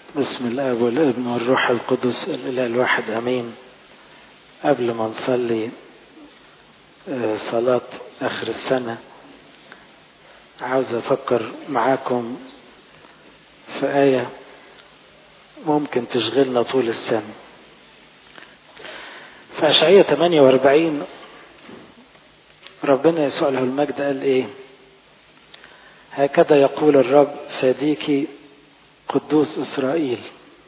بسم الاب والابن والروح القدس الاله الواحد امين قبل ما نصلي صلاة اخر السنة عاوز افكر معاكم في آية ممكن تشغلنا طول السنة في أشعية 48 ربنا يسوع له المجد قال ايه هكذا يقول الرب فاديك قدوس إسرائيل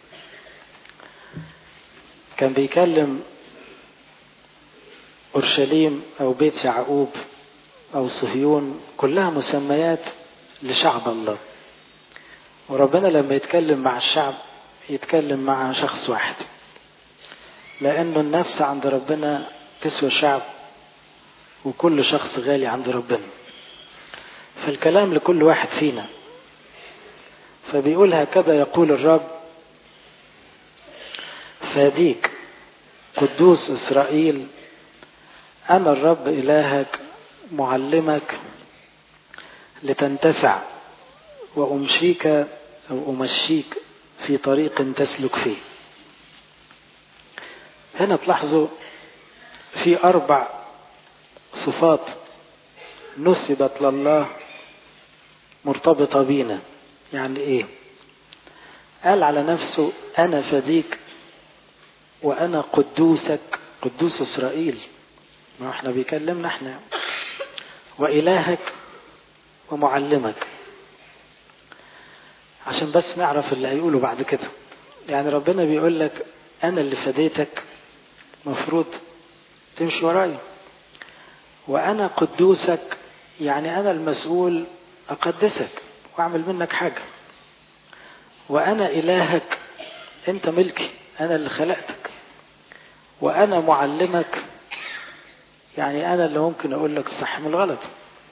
كان بيكلم أورشليم أو بيت يعقوب أو صهيون كلها مسميات لشعب الله وربنا لما يتكلم مع الشعب يتكلم مع شخص واحد لأنه النفس عند ربنا تسوى شعب وكل شخص غالي عند ربنا فالكلام لكل واحد فينا فبيقول هكذا يقول الرب فاديك قدوس إسرائيل أنا الرب إلهك معلمك لتنتفع وأمشيك أو أمشيك في طريق تسلك فيه هنا تلاحظوا في أربع صفات نسبت لله مرتبطة بينا يعني ايه قال على نفسه انا فديك وانا قدوسك قدوس اسرائيل ما احنا بيكلمنا احنا والهك ومعلمك عشان بس نعرف اللي هيقوله بعد كده يعني ربنا بيقول لك انا اللي فديتك مفروض تمشي ورايا وانا قدوسك يعني انا المسؤول اقدسك واعمل منك حاجة وانا الهك انت ملكي انا اللي خلقتك وانا معلمك يعني انا اللي ممكن اقول لك الصح من الغلط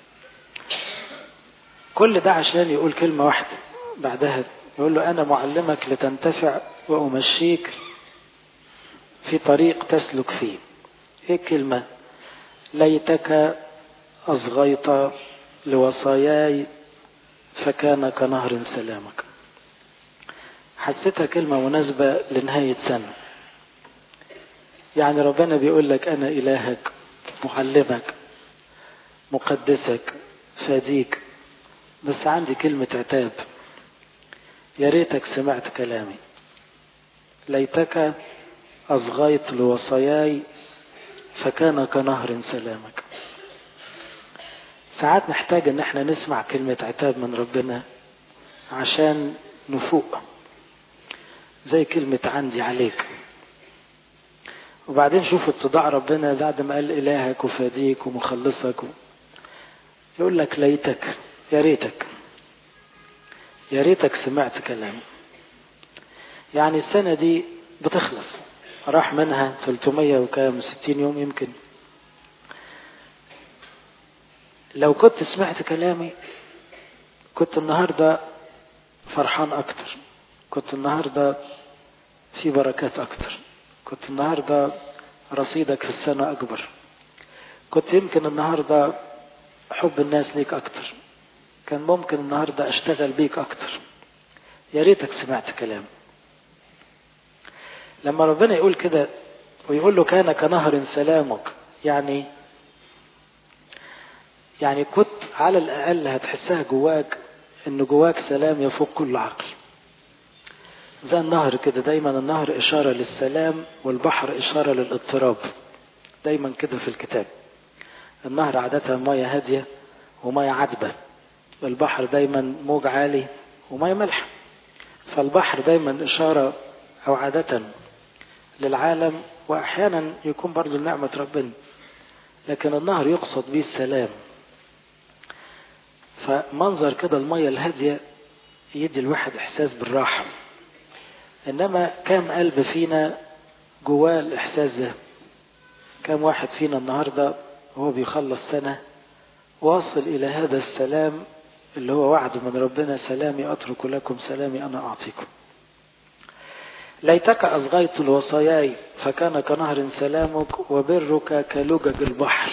كل ده عشان يقول كلمة واحدة بعدها يقول له انا معلمك لتنتفع وامشيك في طريق تسلك فيه ايه الكلمة ليتك اصغيت لوصاياي فكان كنهر سلامك حسيتها كلمة مناسبة لنهاية سنة يعني ربنا بيقول لك أنا إلهك معلمك مقدسك فاديك بس عندي كلمة عتاب يا ريتك سمعت كلامي ليتك أصغيت لوصاياي فكان كنهر سلامك ساعات نحتاج ان احنا نسمع كلمة عتاب من ربنا عشان نفوق زي كلمة عندي عليك وبعدين شوف اتضاع ربنا بعد ما قال إلهك وفاديك ومخلصك و... يقول لك ليتك يا ريتك يا ريتك سمعت كلامي يعني السنة دي بتخلص راح منها 300 وكام 60 يوم يمكن لو كنت سمعت كلامي كنت النهارده فرحان اكتر كنت النهارده في بركات اكتر كنت النهارده رصيدك في السنه اكبر كنت يمكن النهارده حب الناس ليك اكتر كان ممكن النهارده اشتغل بيك اكتر يا ريتك سمعت كلام لما ربنا يقول كده ويقول له كان كنهر سلامك يعني يعني كنت على الأقل هتحسها جواك إن جواك سلام يفوق كل عقل زي النهر كده دايما النهر إشارة للسلام والبحر إشارة للاضطراب دايما كده في الكتاب النهر عادة مية هادية ومية عذبة البحر دايما موج عالي ومية ملح فالبحر دايما إشارة أو عادة للعالم وأحيانا يكون برضو نعمة ربنا لكن النهر يقصد به السلام فمنظر كده المية الهادية يدي الواحد إحساس بالراحة إنما كم قلب فينا جواه الإحساس ده كم واحد فينا النهاردة وهو بيخلص سنة واصل إلى هذا السلام اللي هو وعد من ربنا سلامي أترك لكم سلامي أنا أعطيكم ليتك أصغيت الوصاياي فكان كنهر سلامك وبرك كلجج البحر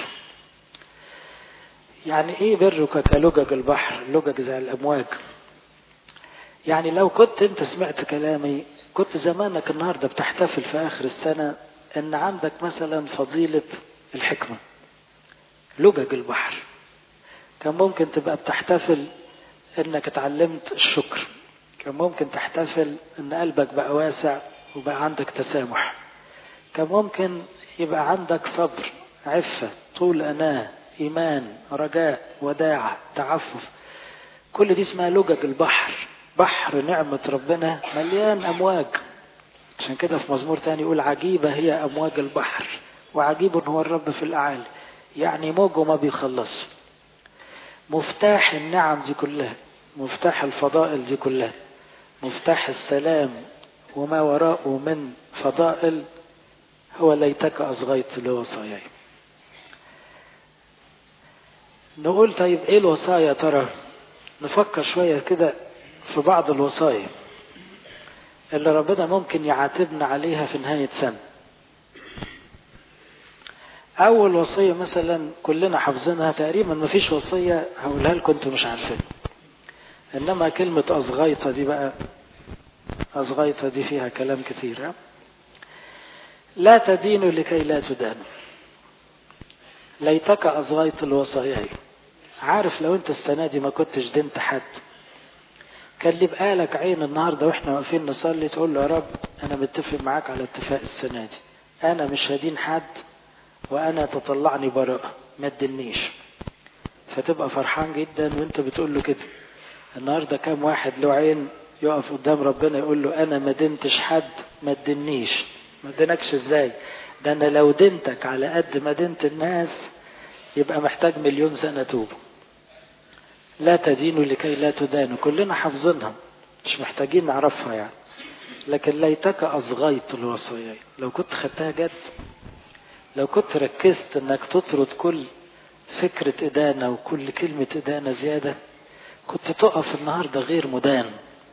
يعني ايه برك كلجج البحر لجج زي الامواج يعني لو كنت انت سمعت كلامي كنت زمانك النهاردة بتحتفل في آخر السنة ان عندك مثلا فضيلة الحكمة لجج البحر كان ممكن تبقى بتحتفل انك اتعلمت الشكر كان ممكن تحتفل ان قلبك بقى واسع وبقى عندك تسامح كان ممكن يبقى عندك صبر عفة طول أناة إيمان رجاء وداعة تعفف كل دي اسمها لجج البحر بحر نعمة ربنا مليان أمواج عشان كده في مزمور تاني يقول عجيبة هي أمواج البحر وعجيب هو الرب في الأعالي يعني موجه ما بيخلص مفتاح النعم دي كلها مفتاح الفضائل دي كلها مفتاح السلام وما وراءه من فضائل هو ليتك أصغيت لوصاياي نقول طيب ايه الوصايا ترى نفكر شوية كده في بعض الوصايا اللي ربنا ممكن يعاتبنا عليها في نهاية سنة أول وصية مثلا كلنا حافظينها تقريبا ما فيش وصية هقولها لكم انتوا مش عارفين إنما كلمة أصغيطة دي بقى أصغيطة دي فيها كلام كثير لا تدين لكي لا تدان ليتك أصغيت الوصاياي عارف لو انت السنة دي ما كنتش دنت حد كان اللي بقالك عين النهاردة واحنا واقفين نصلي تقول له يا رب انا متفق معاك على اتفاق السنة دي انا مش هدين حد وانا تطلعني براءة ما تدنيش فتبقى فرحان جدا وانت بتقول له كده النهاردة كام واحد له عين يقف قدام ربنا يقول له انا ما دنتش حد ما تدنيش ما دنكش ازاي ده انا لو دنتك على قد ما دنت الناس يبقى محتاج مليون سنة توب لا تدينوا لكي لا تدانوا كلنا حافظينها مش محتاجين نعرفها يعني لكن ليتك أصغيت الوصايا لو كنت خدتها جد لو كنت ركزت انك تطرد كل فكرة إدانة وكل كلمة إدانة زيادة كنت تقف النهاردة غير مدان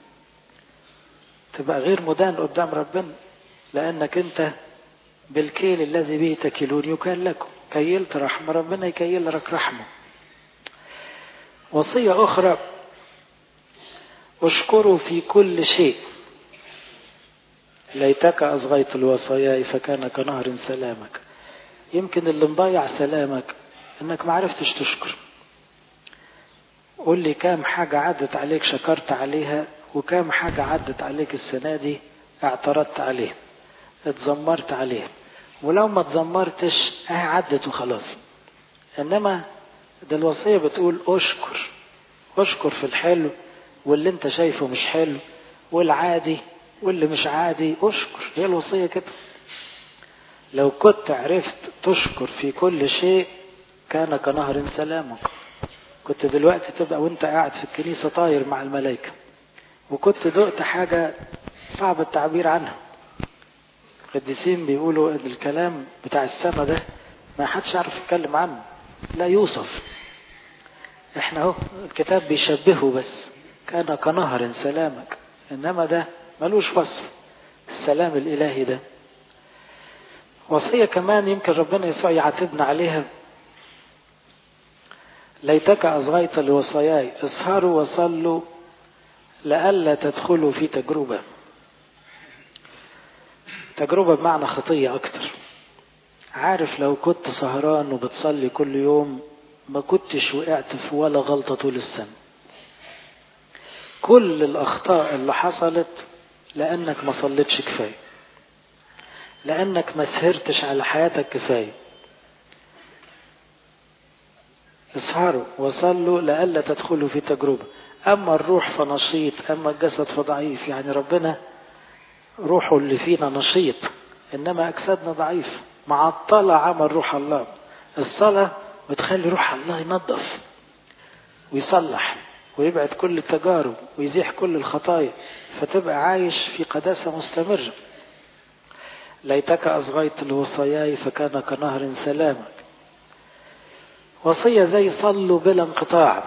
تبقى غير مدان قدام ربنا لأنك أنت بالكيل الذي به تكلون يكال لكم كيلت رحمة ربنا يكيل لك رحمة وصية أخرى اشكروا في كل شيء ليتك أصغيت الوصايا فكان كنهر سلامك يمكن اللي مضيع سلامك انك ما عرفتش تشكر قول لي كام حاجة عدت عليك شكرت عليها وكام حاجة عدت عليك السنة دي اعترضت عليها اتذمرت عليها ولو ما اتذمرتش اه عدت وخلاص انما ده الوصية بتقول اشكر اشكر في الحلو واللي انت شايفه مش حلو والعادي واللي مش عادي اشكر هي الوصية كده لو كنت عرفت تشكر في كل شيء كان كنهر سلامك كنت دلوقتي تبقى وانت قاعد في الكنيسة طاير مع الملائكة وكنت دقت حاجة صعب التعبير عنها القديسين بيقولوا ان الكلام بتاع السما ده ما حدش يعرف يتكلم عنه لا يوصف احنا اهو الكتاب بيشبهه بس كان كنهر سلامك انما ده ملوش وصف السلام الالهي ده وصية كمان يمكن ربنا يسوع يعاتبنا عليها ليتك أصغيت لوصاياي اسهروا وصلوا لئلا تدخلوا في تجربة تجربة بمعنى خطية أكتر عارف لو كنت سهران وبتصلي كل يوم ما كنتش وقعت في ولا غلطة طول السنة كل الأخطاء اللي حصلت لأنك ما صليتش كفاية لأنك ما سهرتش على حياتك كفاية اسهروا وصلوا لئلا تدخلوا في تجربة أما الروح فنشيط أما الجسد فضعيف يعني ربنا روحه اللي فينا نشيط إنما أجسادنا ضعيف معطلة عمل روح الله الصلاة بتخلي روح الله ينظف ويصلح ويبعد كل التجارب ويزيح كل الخطايا فتبقى عايش في قداسة مستمرة ليتك أصغيت لوصاياي فكان كنهر سلامك وصية زي صلوا بلا انقطاع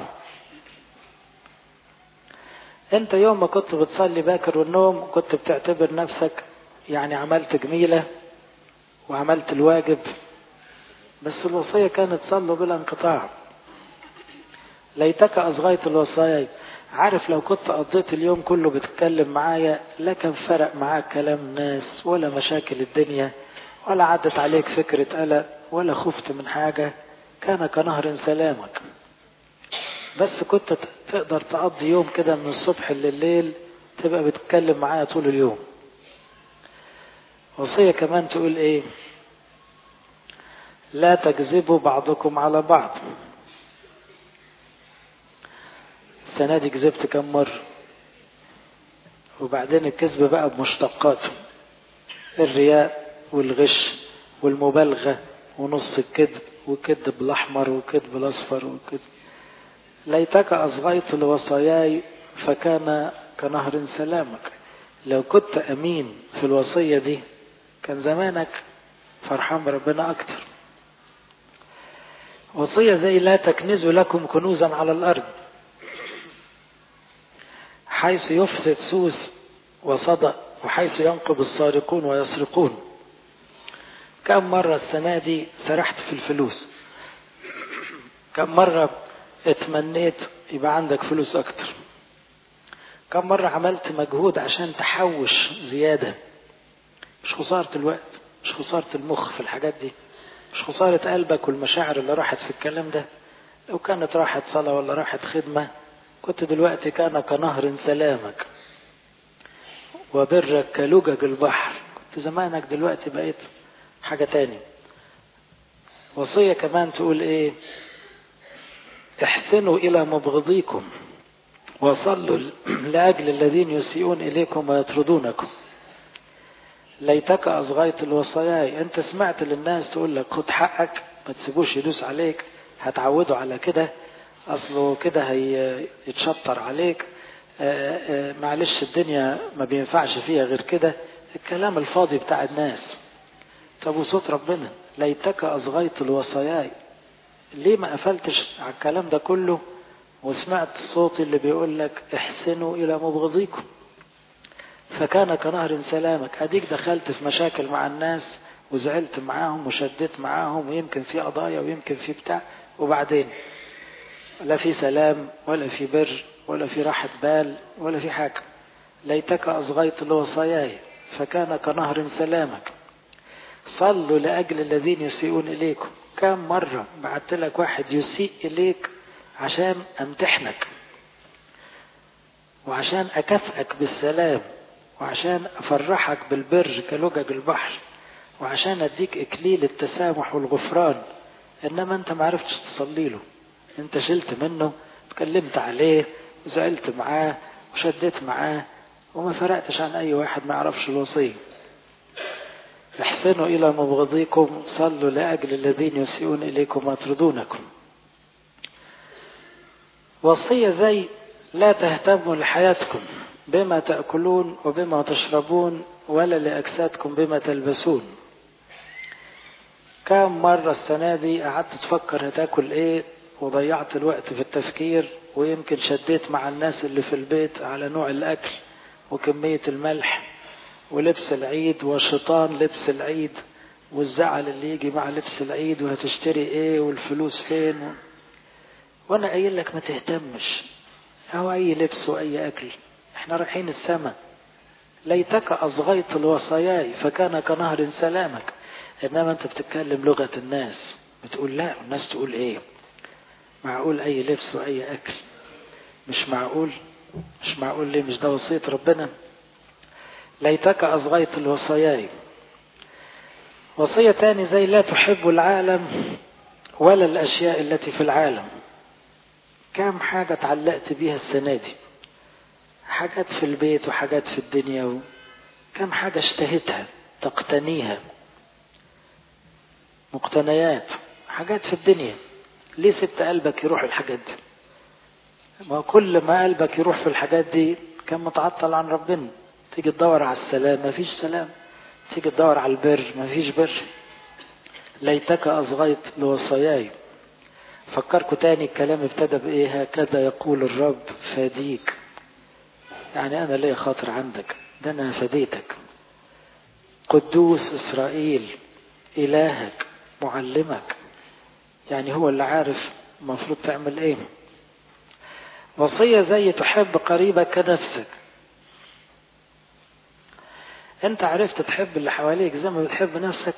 انت يوم ما كنت بتصلي باكر والنوم كنت بتعتبر نفسك يعني عملت جميلة وعملت الواجب بس الوصية كانت صلوا بلا انقطاع ليتك أصغيت الوصايا عارف لو كنت قضيت اليوم كله بتتكلم معايا لا كان فرق معاك كلام الناس ولا مشاكل الدنيا ولا عدت عليك فكرة قلق ولا خفت من حاجة كان كنهر سلامك بس كنت تقدر تقضي يوم كده من الصبح لليل تبقى بتتكلم معايا طول اليوم وصية كمان تقول ايه لا تكذبوا بعضكم على بعض السنة دي كذبت كم مرة وبعدين الكذب بقى بمشتقاته الرياء والغش والمبالغة ونص الكذب وكذب الأحمر وكذب الأصفر وكذب ليتك أصغيت لوصاياي فكان كنهر سلامك لو كنت أمين في الوصية دي كان زمانك فرحان بربنا أكتر وصية زي لا تكنزوا لكم كنوزا على الأرض حيث يفسد سوس وصدأ وحيث ينقب السارقون ويسرقون كم مرة السنة دي سرحت في الفلوس كم مرة اتمنيت يبقى عندك فلوس أكتر كم مرة عملت مجهود عشان تحوش زيادة مش خسارة الوقت مش خسارة المخ في الحاجات دي مش خسارة قلبك والمشاعر اللي راحت في الكلام ده لو كانت راحت صلاة ولا راحت خدمة كنت دلوقتي كان كنهر سلامك وبرك كلجج البحر كنت زمانك دلوقتي بقيت حاجة تاني وصية كمان تقول ايه احسنوا الى مبغضيكم وصلوا لأجل الذين يسيئون إليكم ويطردونكم ليتك أصغيت الوصاياي أنت سمعت للناس تقول لك خد حقك ما تسيبوش يدوس عليك هتعودوا على كده أصله كده هيتشطر عليك آآ آآ معلش الدنيا ما بينفعش فيها غير كده الكلام الفاضي بتاع الناس طب وصوت ربنا ليتك أصغيت الوصاياي ليه ما قفلتش على الكلام ده كله وسمعت صوتي اللي بيقول لك احسنوا إلى مبغضيكم فكان كنهر سلامك أديك دخلت في مشاكل مع الناس وزعلت معاهم وشديت معاهم ويمكن في قضايا ويمكن في بتاع وبعدين لا في سلام ولا في بر ولا في راحة بال ولا في حاجة ليتك أصغيت لوصاياي فكان كنهر سلامك صلوا لأجل الذين يسيئون إليكم كم مرة بعت لك واحد يسيء إليك عشان أمتحنك وعشان أكافئك بالسلام وعشان أفرحك بالبر كلجج البحر وعشان أديك إكليل التسامح والغفران إنما أنت ما عرفتش تصلي له أنت شلت منه اتكلمت عليه وزعلت معاه وشديت معاه وما فرقتش عن أي واحد ما يعرفش الوصية احسنوا إلى مبغضيكم صلوا لأجل الذين يسيئون إليكم ويطردونكم وصية زي لا تهتموا لحياتكم بما تأكلون وبما تشربون ولا لأجسادكم بما تلبسون كم مرة السنة دي قعدت تفكر هتاكل ايه وضيعت الوقت في التفكير ويمكن شديت مع الناس اللي في البيت على نوع الأكل وكمية الملح ولبس العيد وشيطان لبس العيد والزعل اللي يجي مع لبس العيد وهتشتري ايه والفلوس فين و... وانا قايل لك ما تهتمش هو اي لبس واي اكل احنا رايحين السماء ليتك اصغيت الوصاياي فكان كنهر سلامك انما انت بتتكلم لغة الناس بتقول لا الناس تقول ايه معقول اي لبس واي اكل مش معقول مش معقول ليه مش ده وصية ربنا ليتك أصغيت الوصاياي وصية تاني زي لا تحب العالم ولا الأشياء التي في العالم كم حاجة اتعلقت بيها السنة دي حاجات في البيت وحاجات في الدنيا و... كم حاجة اشتهيتها تقتنيها مقتنيات حاجات في الدنيا ليه سبت قلبك يروح الحاجات دي ما كل ما قلبك يروح في الحاجات دي كان متعطل عن ربنا تيجي تدور على السلام مفيش سلام تيجي تدور على البر مفيش بر ليتك أصغيت لوصاياي فكركوا تاني الكلام ابتدى بإيه هكذا يقول الرب فاديك يعني أنا ليه خاطر عندك ده أنا فديتك قدوس إسرائيل إلهك معلمك يعني هو اللي عارف المفروض تعمل إيه وصية زي تحب قريبك كنفسك انت عرفت تحب اللي حواليك زي ما بتحب نفسك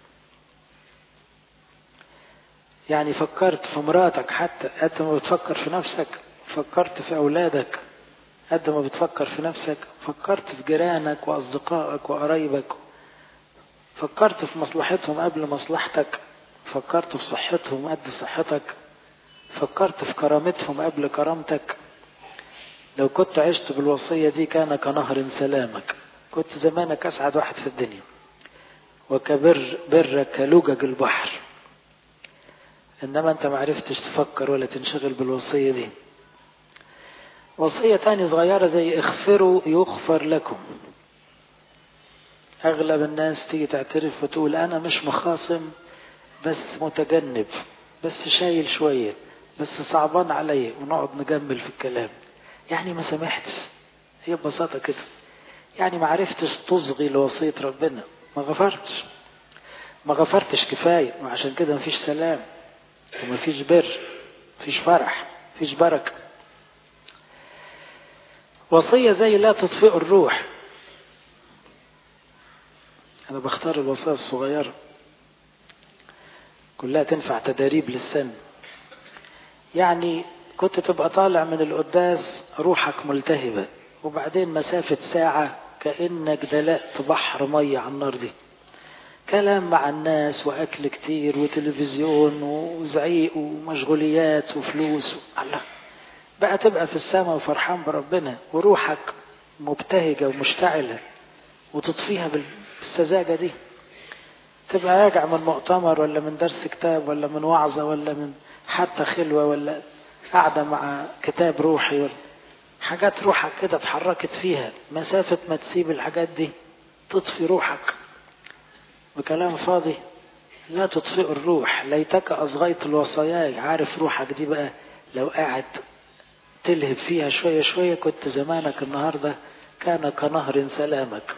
يعني فكرت في مراتك حتى قد ما بتفكر في نفسك فكرت في أولادك قد ما بتفكر في نفسك فكرت في جيرانك وأصدقائك وقرايبك فكرت في مصلحتهم قبل مصلحتك فكرت في صحتهم قد صحتك فكرت في كرامتهم قبل كرامتك لو كنت عشت بالوصية دي كان كنهر سلامك كنت زمانك أسعد واحد في الدنيا وكبر برك كلجج البحر إنما أنت معرفتش تفكر ولا تنشغل بالوصية دي وصية تاني صغيرة زي اغفروا يغفر لكم أغلب الناس تيجي تعترف وتقول أنا مش مخاصم بس متجنب بس شايل شوية بس صعبان عليا ونقعد نجمل في الكلام يعني ما سامحتش هي ببساطة كده يعني ما عرفتش تصغي لوصية ربنا ما غفرتش ما غفرتش كفاية وعشان كده مفيش سلام ومفيش بر مفيش فرح مفيش بركة وصية زي لا تطفئ الروح أنا بختار الوصايا الصغيرة كلها تنفع تداريب للسن يعني كنت تبقى طالع من القداس روحك ملتهبة وبعدين مسافة ساعة كأنك دلقت بحر مية على النار دي كلام مع الناس وأكل كتير وتلفزيون وزعيق ومشغوليات وفلوس الله بقى تبقى في السماء وفرحان بربنا وروحك مبتهجة ومشتعلة وتطفيها بالسذاجة دي تبقى راجع من مؤتمر ولا من درس كتاب ولا من وعظة ولا من حتى خلوة ولا قاعدة مع كتاب روحي ولا حاجات روحك كده اتحركت فيها مسافة ما تسيب الحاجات دي تطفي روحك بكلام فاضي لا تطفئ الروح ليتك أصغيت الوصاياي عارف روحك دي بقى لو قاعد تلهب فيها شوية شوية كنت زمانك النهاردة كان كنهر سلامك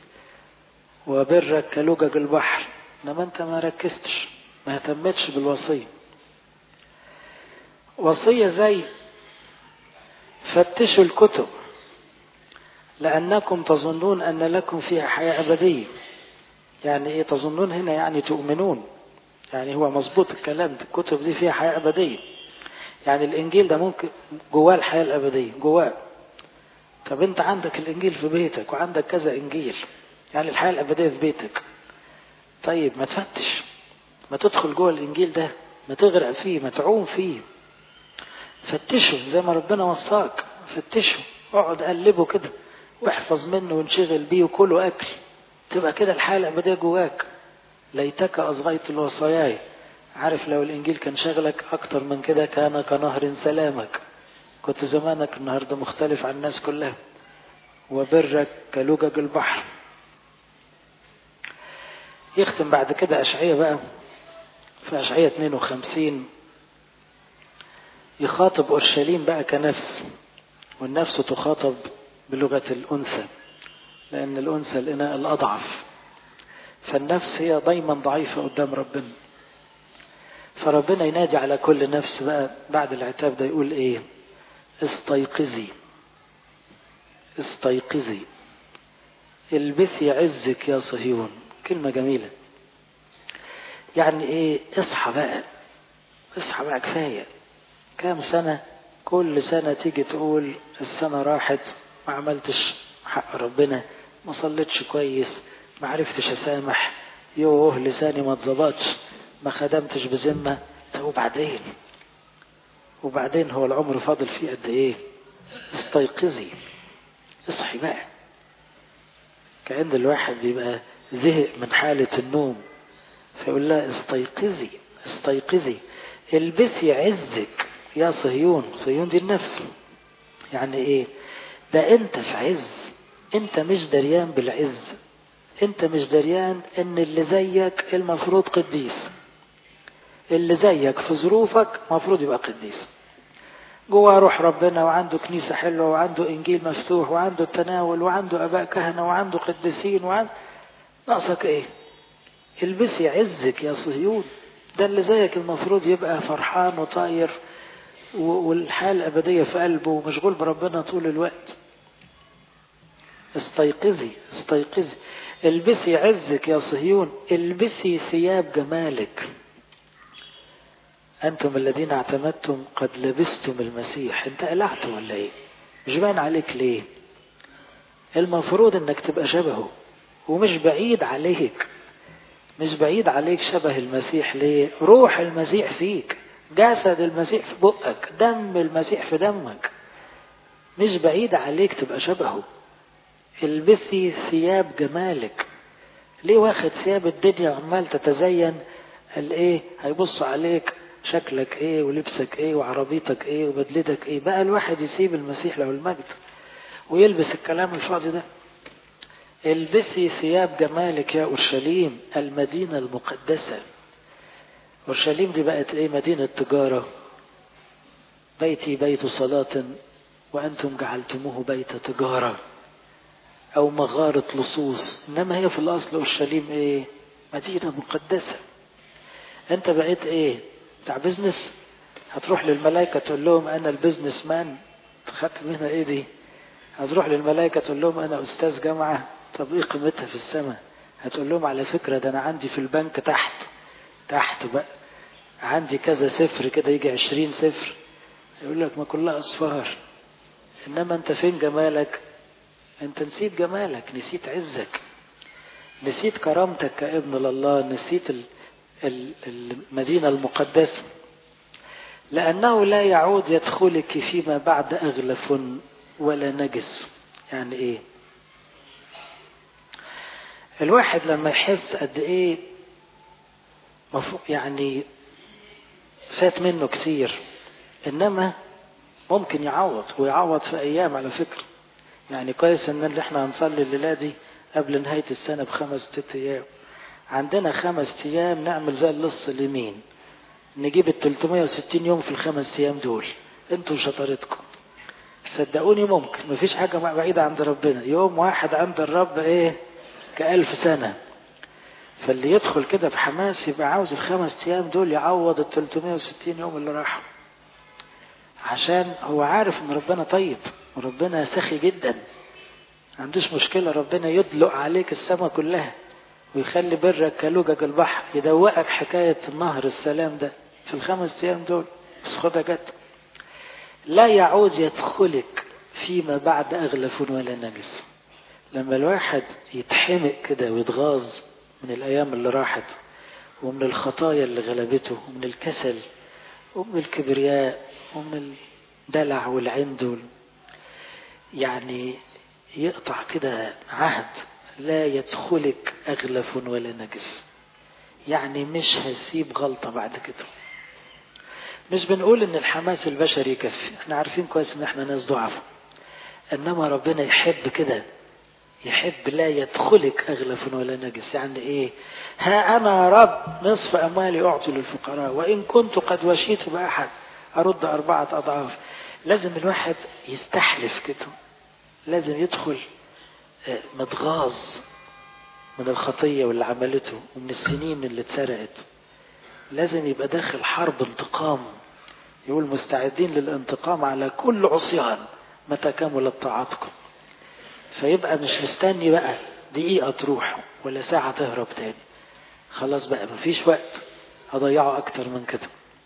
وبرك كلجج البحر انما انت ما ركزتش ما اهتمتش بالوصية وصية زي فتشوا الكتب لأنكم تظنون أن لكم فيها حياة أبدية يعني إيه تظنون هنا يعني تؤمنون يعني هو مظبوط الكلام ده الكتب دي فيها حياة أبدية يعني الإنجيل ده ممكن جواه الحياة الأبدية جواه طب أنت عندك الإنجيل في بيتك وعندك كذا إنجيل يعني الحياة الأبدية في بيتك طيب ما تفتش ما تدخل جوه الإنجيل ده ما تغرق فيه ما تعوم فيه فتشه زي ما ربنا وصاك فتشه اقعد قلبه كده واحفظ منه وانشغل بيه وكله أكل تبقى كده الحياة الأبدية جواك ليتك أصغيت الوصاياي عارف لو الإنجيل كان شغلك أكتر من كده كان كنهر سلامك كنت زمانك النهاردة مختلف عن الناس كلها وبرك كلجج البحر يختم بعد كده أشعية بقى في أشعية 52 يخاطب أورشليم بقى كنفس والنفس تخاطب بلغة الأنثى لأن الأنثى الإناء الأضعف فالنفس هي دايما ضعيفة قدام ربنا فربنا ينادي على كل نفس بقى بعد العتاب ده يقول ايه استيقظي استيقظي البسي عزك يا صهيون كلمة جميلة يعني ايه اصحى بقى اصحى بقى كفاية كام سنة كل سنة تيجي تقول السنة راحت ما عملتش حق ربنا ما صليتش كويس ما عرفتش اسامح يوه لساني ما اتظبطش ما خدمتش بذمة طب وبعدين وبعدين هو العمر فاضل فيه قد ايه استيقظي اصحي بقى كأن الواحد بيبقى زهق من حالة النوم فيقول لها استيقظي استيقظي البسي عزك يا صهيون صهيون دي النفس يعني ايه ده انت في عز انت مش دريان بالعز انت مش دريان ان اللي زيك المفروض قديس اللي زيك في ظروفك مفروض يبقى قديس جواه روح ربنا وعنده كنيسة حلوة وعنده إنجيل مفتوح وعنده التناول وعنده أباء كهنة وعنده قديسين وعنده ناقصك إيه؟ البسي عزك يا صهيون ده اللي زيك المفروض يبقى فرحان وطاير والحياة الأبدية في قلبه ومشغول بربنا طول الوقت استيقظي استيقظي البسي عزك يا صهيون البسي ثياب جمالك أنتم الذين اعتمدتم قد لبستم المسيح أنت قلعت ولا إيه مش باين عليك ليه المفروض أنك تبقى شبهه ومش بعيد عليك مش بعيد عليك شبه المسيح ليه روح المسيح فيك جسد المسيح في بقك دم المسيح في دمك مش بعيد عليك تبقى شبهه البسي ثياب جمالك ليه واخد ثياب الدنيا عمال تتزين قال ايه هيبص عليك شكلك ايه ولبسك ايه وعربيتك ايه وبدلتك ايه بقى الواحد يسيب المسيح له المجد ويلبس الكلام الفاضي ده البسي ثياب جمالك يا اورشليم المدينه المقدسه اورشليم دي بقت ايه مدينه تجاره بيتي بيت صلاه وانتم جعلتموه بيت تجاره او مغاره لصوص انما هي في الاصل اورشليم ايه مدينه مقدسه انت بقيت ايه بتاع بزنس هتروح للملائكه تقول لهم انا البزنس مان خدت منها ايه دي هتروح للملائكه تقول لهم انا استاذ جامعه طب ايه قيمتها في السماء هتقول لهم على فكره ده انا عندي في البنك تحت تحت بقى عندي كذا صفر كده يجي عشرين صفر يقول لك ما كلها اصفار انما انت فين جمالك انت نسيت جمالك نسيت عزك نسيت كرامتك كابن لله نسيت المدينة المقدسة لأنه لا يعود يدخلك فيما بعد أغلف ولا نجس يعني إيه الواحد لما يحس قد إيه يعني فات منه كتير إنما ممكن يعوض ويعوض في أيام على فكرة يعني كويس إن اللي إحنا هنصلي الليلة دي قبل نهاية السنة بخمس ست أيام عندنا خمس أيام نعمل زي اللص اليمين نجيب ال 360 يوم في الخمس أيام دول أنتوا شطارتكم صدقوني ممكن مفيش حاجة بعيدة عند ربنا يوم واحد عند الرب إيه كألف سنة فاللي يدخل كده بحماس يبقى عاوز الخمس أيام دول يعوض ال 360 يوم اللي راحوا عشان هو عارف إن ربنا طيب وربنا سخي جدا ما عندوش مشكلة ربنا يدلق عليك السماء كلها ويخلي برك كلوجج البحر يدوقك حكاية النهر السلام ده في الخمس أيام دول بس خدها جت لا يعود يدخلك فيما بعد أغلف ولا نجس لما الواحد يتحمق كده ويتغاظ من الأيام اللي راحت ومن الخطايا اللي غلبته ومن الكسل ومن الكبرياء ومن الدلع والعند يعني يقطع كده عهد لا يدخلك أغلف ولا نجس يعني مش هسيب غلطة بعد كده مش بنقول ان الحماس البشري يكفي احنا عارفين كويس ان احنا ناس ضعف انما ربنا يحب كده يحب لا يدخلك أغلف ولا نجس يعني إيه ها أنا رب نصف أموالي أعطي للفقراء وإن كنت قد وشيت بأحد أرد أربعة أضعاف لازم الواحد يستحلف كده لازم يدخل متغاظ من الخطية واللي عملته ومن السنين اللي اتسرقت لازم يبقى داخل حرب انتقام يقول مستعدين للانتقام على كل عصيان متى كملت طاعتكم فيبقى مش مستني بقى دقيقة تروح ولا ساعة تهرب تاني خلاص بقى مفيش وقت هضيعه أكتر من كده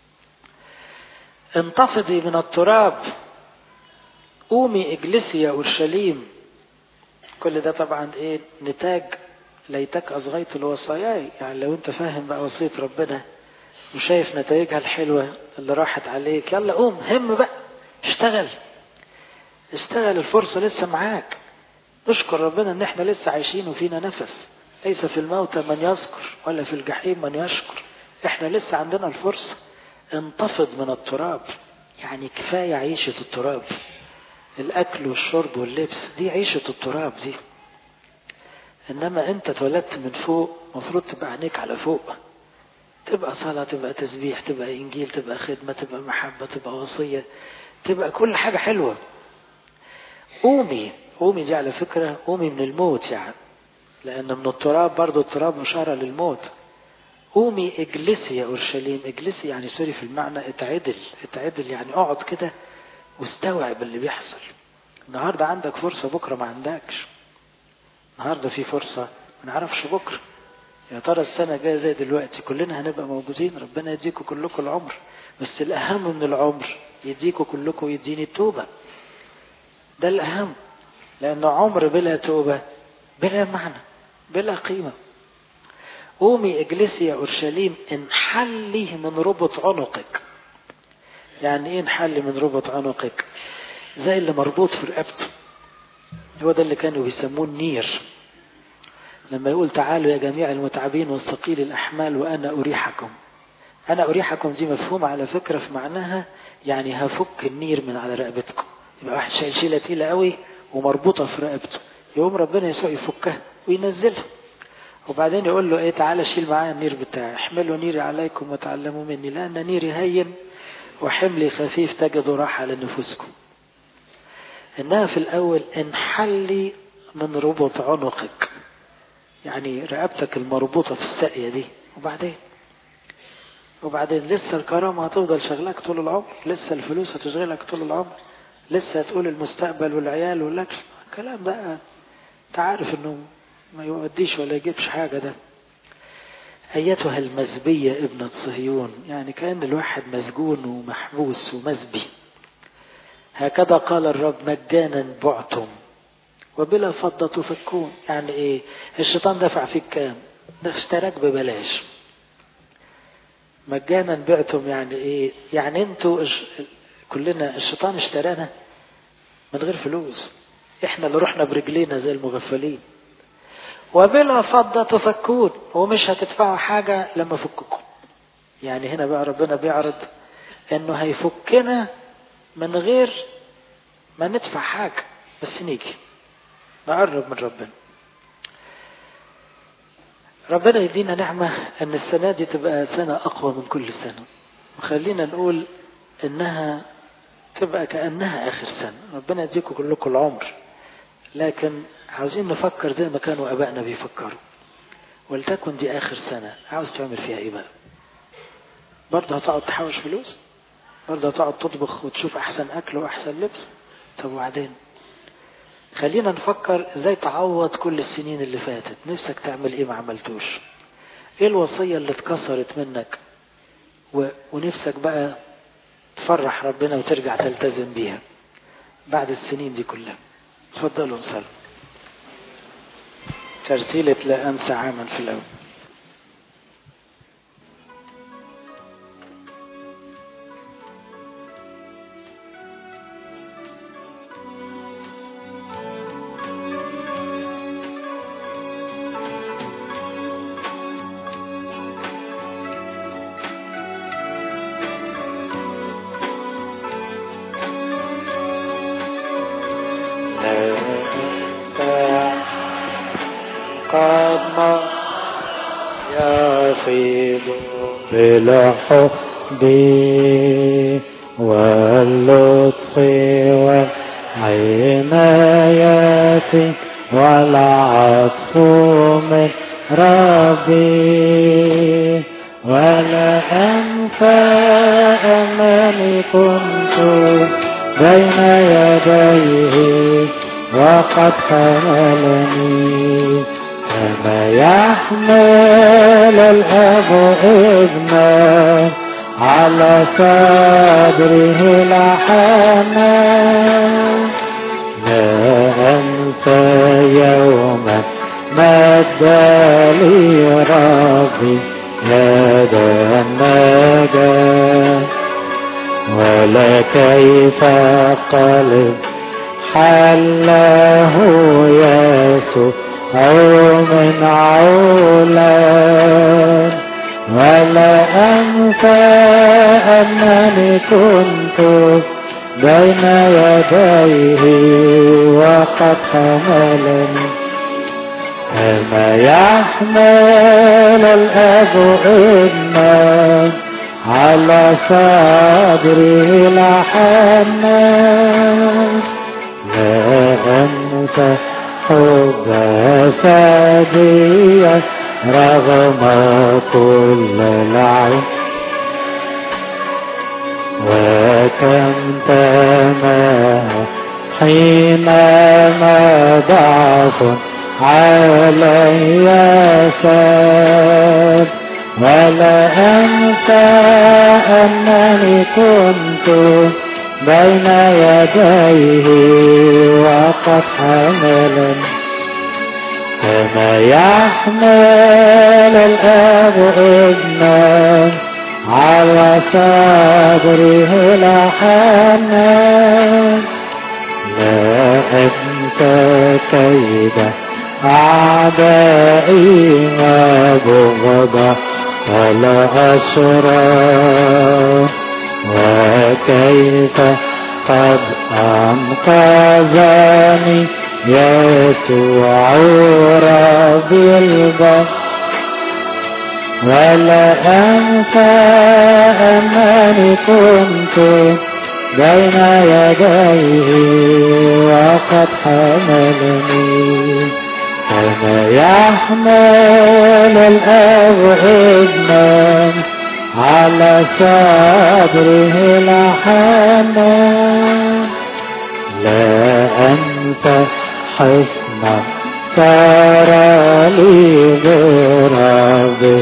انتفضي من التراب قومي اجلسي يا أورشليم كل ده طبعا ايه نتاج ليتك أصغيت الوصاياي يعني لو انت فاهم بقى وصية ربنا وشايف نتائجها الحلوة اللي راحت عليك يلا قوم هم بقى اشتغل اشتغل الفرصة لسه معاك نشكر ربنا ان احنا لسه عايشين وفينا نفس ليس في الموتى من يذكر ولا في الجحيم من يشكر احنا لسه عندنا الفرصة انتفض من التراب يعني كفاية عيشة التراب الأكل والشرب واللبس دي عيشة التراب دي إنما أنت اتولدت من فوق مفروض تبقى عينيك على فوق تبقى صلاة تبقى تسبيح تبقى إنجيل تبقى خدمة تبقى محبة تبقى وصية تبقى كل حاجة حلوة قومي قومي دي على فكرة قومي من الموت يعني لأن من التراب برضو التراب إشارة للموت قومي اجلسي يا اورشليم اجلسي يعني سوري في المعنى اتعدل اتعدل يعني اقعد كده واستوعب اللي بيحصل النهارده عندك فرصه بكره ما عندكش النهارده في فرصه ما نعرفش بكره يا ترى السنه الجايه زي دلوقتي كلنا هنبقى موجودين ربنا يديكم كلكم العمر بس الاهم من العمر يديكم كلكم ويديني التوبه ده الاهم لان عمر بلا توبه بلا معنى بلا قيمه قومي اجلسي يا اورشليم انحلي من ربط عنقك يعني ايه انحلي من ربط عنقك زي اللي مربوط في رقبته هو ده اللي كانوا بيسموه النير لما يقول تعالوا يا جميع المتعبين والثقيل الأحمال وأنا أريحكم أنا أريحكم دي مفهومة على فكرة في معناها يعني هفك النير من على رقبتكم يبقى واحد شايل شيلة تقيلة قوي ومربوطة في رقبته يقوم ربنا يسوع يفكها وينزلها وبعدين يقول له ايه تعالى شيل معايا النير بتاعي احملوا نيري عليكم وتعلموا مني لأن نيري هين وحملي خفيف تجدوا راحة لنفوسكم إنها في الأول انحلي من ربط عنقك يعني رقبتك المربوطة في الساقية دي وبعدين وبعدين لسه الكرامة هتفضل شغلك طول العمر لسه الفلوس هتشغلك طول العمر لسه هتقول المستقبل والعيال والأكل الكلام ده انت عارف انه ما يوديش ولا يجيبش حاجة ده أيتها المزبية ابنة صهيون يعني كأن الواحد مسجون ومحبوس ومزبي هكذا قال الرب مجانا بعتم وبلا فضة تفكون يعني ايه الشيطان دفع فيك كام ده اشتراك ببلاش مجانا بعتم يعني ايه يعني انتوا اش... كلنا الشيطان اشترانا من غير فلوس احنا اللي رحنا برجلينا زي المغفلين وبلا فضة تفكون ومش هتدفعوا حاجة لما فككم يعني هنا بقى ربنا بيعرض انه هيفكنا من غير ما ندفع حاجة بس نيجي نقرب من ربنا ربنا يدينا نعمة ان السنة دي تبقى سنة اقوى من كل سنة وخلينا نقول انها تبقى كأنها اخر سنة ربنا يديكم كلكم العمر لكن عاوزين نفكر زي ما كانوا ابائنا بيفكروا ولتكن دي اخر سنة عاوز تعمل فيها ايه بقى برضه هتقعد تحوش فلوس برضه هتقعد تطبخ وتشوف احسن اكل واحسن لبس طب وبعدين خلينا نفكر ازاي تعوض كل السنين اللي فاتت نفسك تعمل ايه ما عملتوش ايه الوصية اللي اتكسرت منك و... ونفسك بقى تفرح ربنا وترجع تلتزم بيها بعد السنين دي كلها تفضلوا نصلي ترتيلة لا أنسى عاما في الأول بالحب واللطف والعناية والعطف من ربي ولا أنسى أنني كنت بين يديه وقد حملني كما يحمل الأب ابنه على صدره الحنان لا أنسى يوما مد لي ربي يدا النجاة ولا كيف قلب حله يسوع أو من عولان ولا أنسى أنني كنت بين يديه وقد حملني كما يحمل الأب ابنا على صدره الحنان لا أنسى حب فاديا رغم كل العين وكم تما حينما ضعف علي ساب ولا أنسى أنني كنت بين يديه وقد حملني كما يحمل الأب ابنا على صدره الحنان لا أنسى كيد أعدائي وبغضة ولا أشرار وكيف قد أنقذني يسوع ربي البر ولا أنسى أنني كنت بين يديه وقد حملني كما يحمل الأب ابنا على صدره الحنان لا أنت حسنا صار لي بربي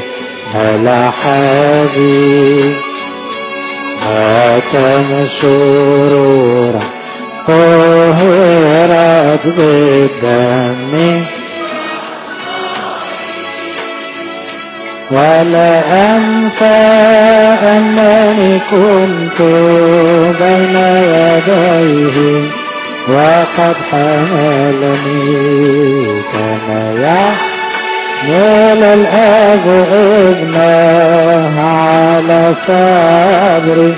ملحبي هاتم شرورا طهرت بالدم ولا أنسى أنني كنت بين يديه وقد حملني كما يحمل الأب ابنه على صبري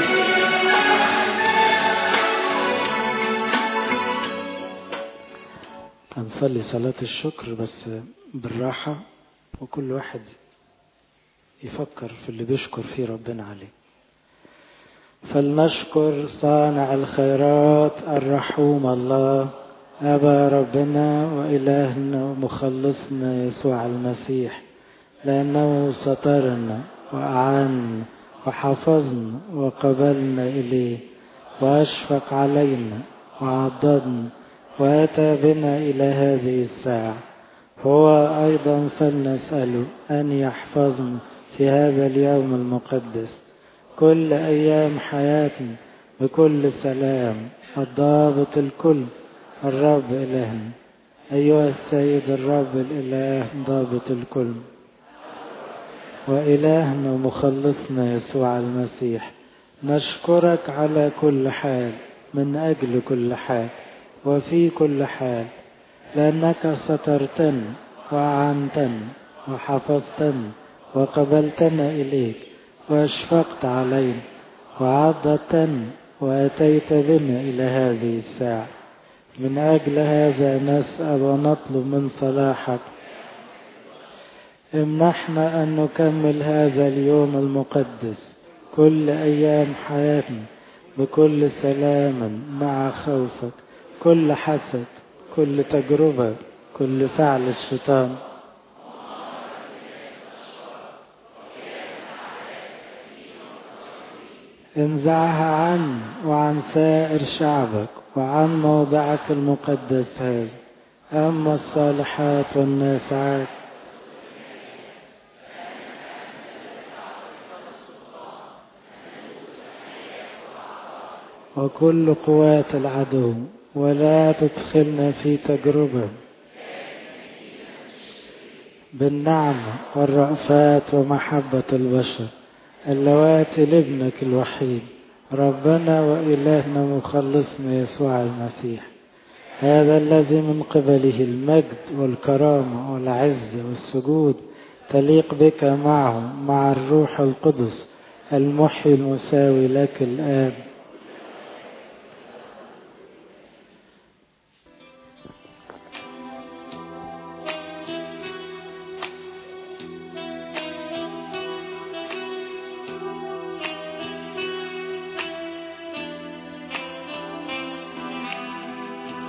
هنصلي صلاة الشكر بس بالراحة وكل واحد يفكر في اللي بيشكر فيه ربنا عليه فلنشكر صانع الخيرات الرحوم الله أبا ربنا وإلهنا ومخلصنا يسوع المسيح لأنه سترنا وأعاننا وحفظنا وقبلنا إليه وأشفق علينا وعضدنا وأتى بنا إلى هذه الساعة هو أيضا فلنسأله أن يحفظنا في هذا اليوم المقدس كل أيام حياتنا بكل سلام الضابط الكل الرب إلهنا أيها السيد الرب الإله ضابط الكل وإلهنا ومخلصنا يسوع المسيح نشكرك على كل حال من أجل كل حال وفي كل حال لأنك سترتنا وأعنتنا وحفظتنا وقبلتنا إليك وأشفقت علينا وعضدتنا وأتيت بنا إلى هذه الساعة من أجل هذا نسأل ونطلب من صلاحك امنحنا أن نكمل هذا اليوم المقدس كل أيام حياتنا بكل سلام مع خوفك كل حسد كل تجربة كل فعل الشيطان انزعها عن وعن سائر شعبك وعن موضعك المقدس هذا أما الصالحات والنافعات وكل قوات العدو ولا تدخلنا في تجربة بالنعمة والرأفات ومحبة البشر اللواتي لابنك الوحيد ربنا وإلهنا مخلصنا يسوع المسيح هذا الذي من قبله المجد والكرامة والعز والسجود تليق بك معه مع الروح القدس المحيي المساوي لك الآن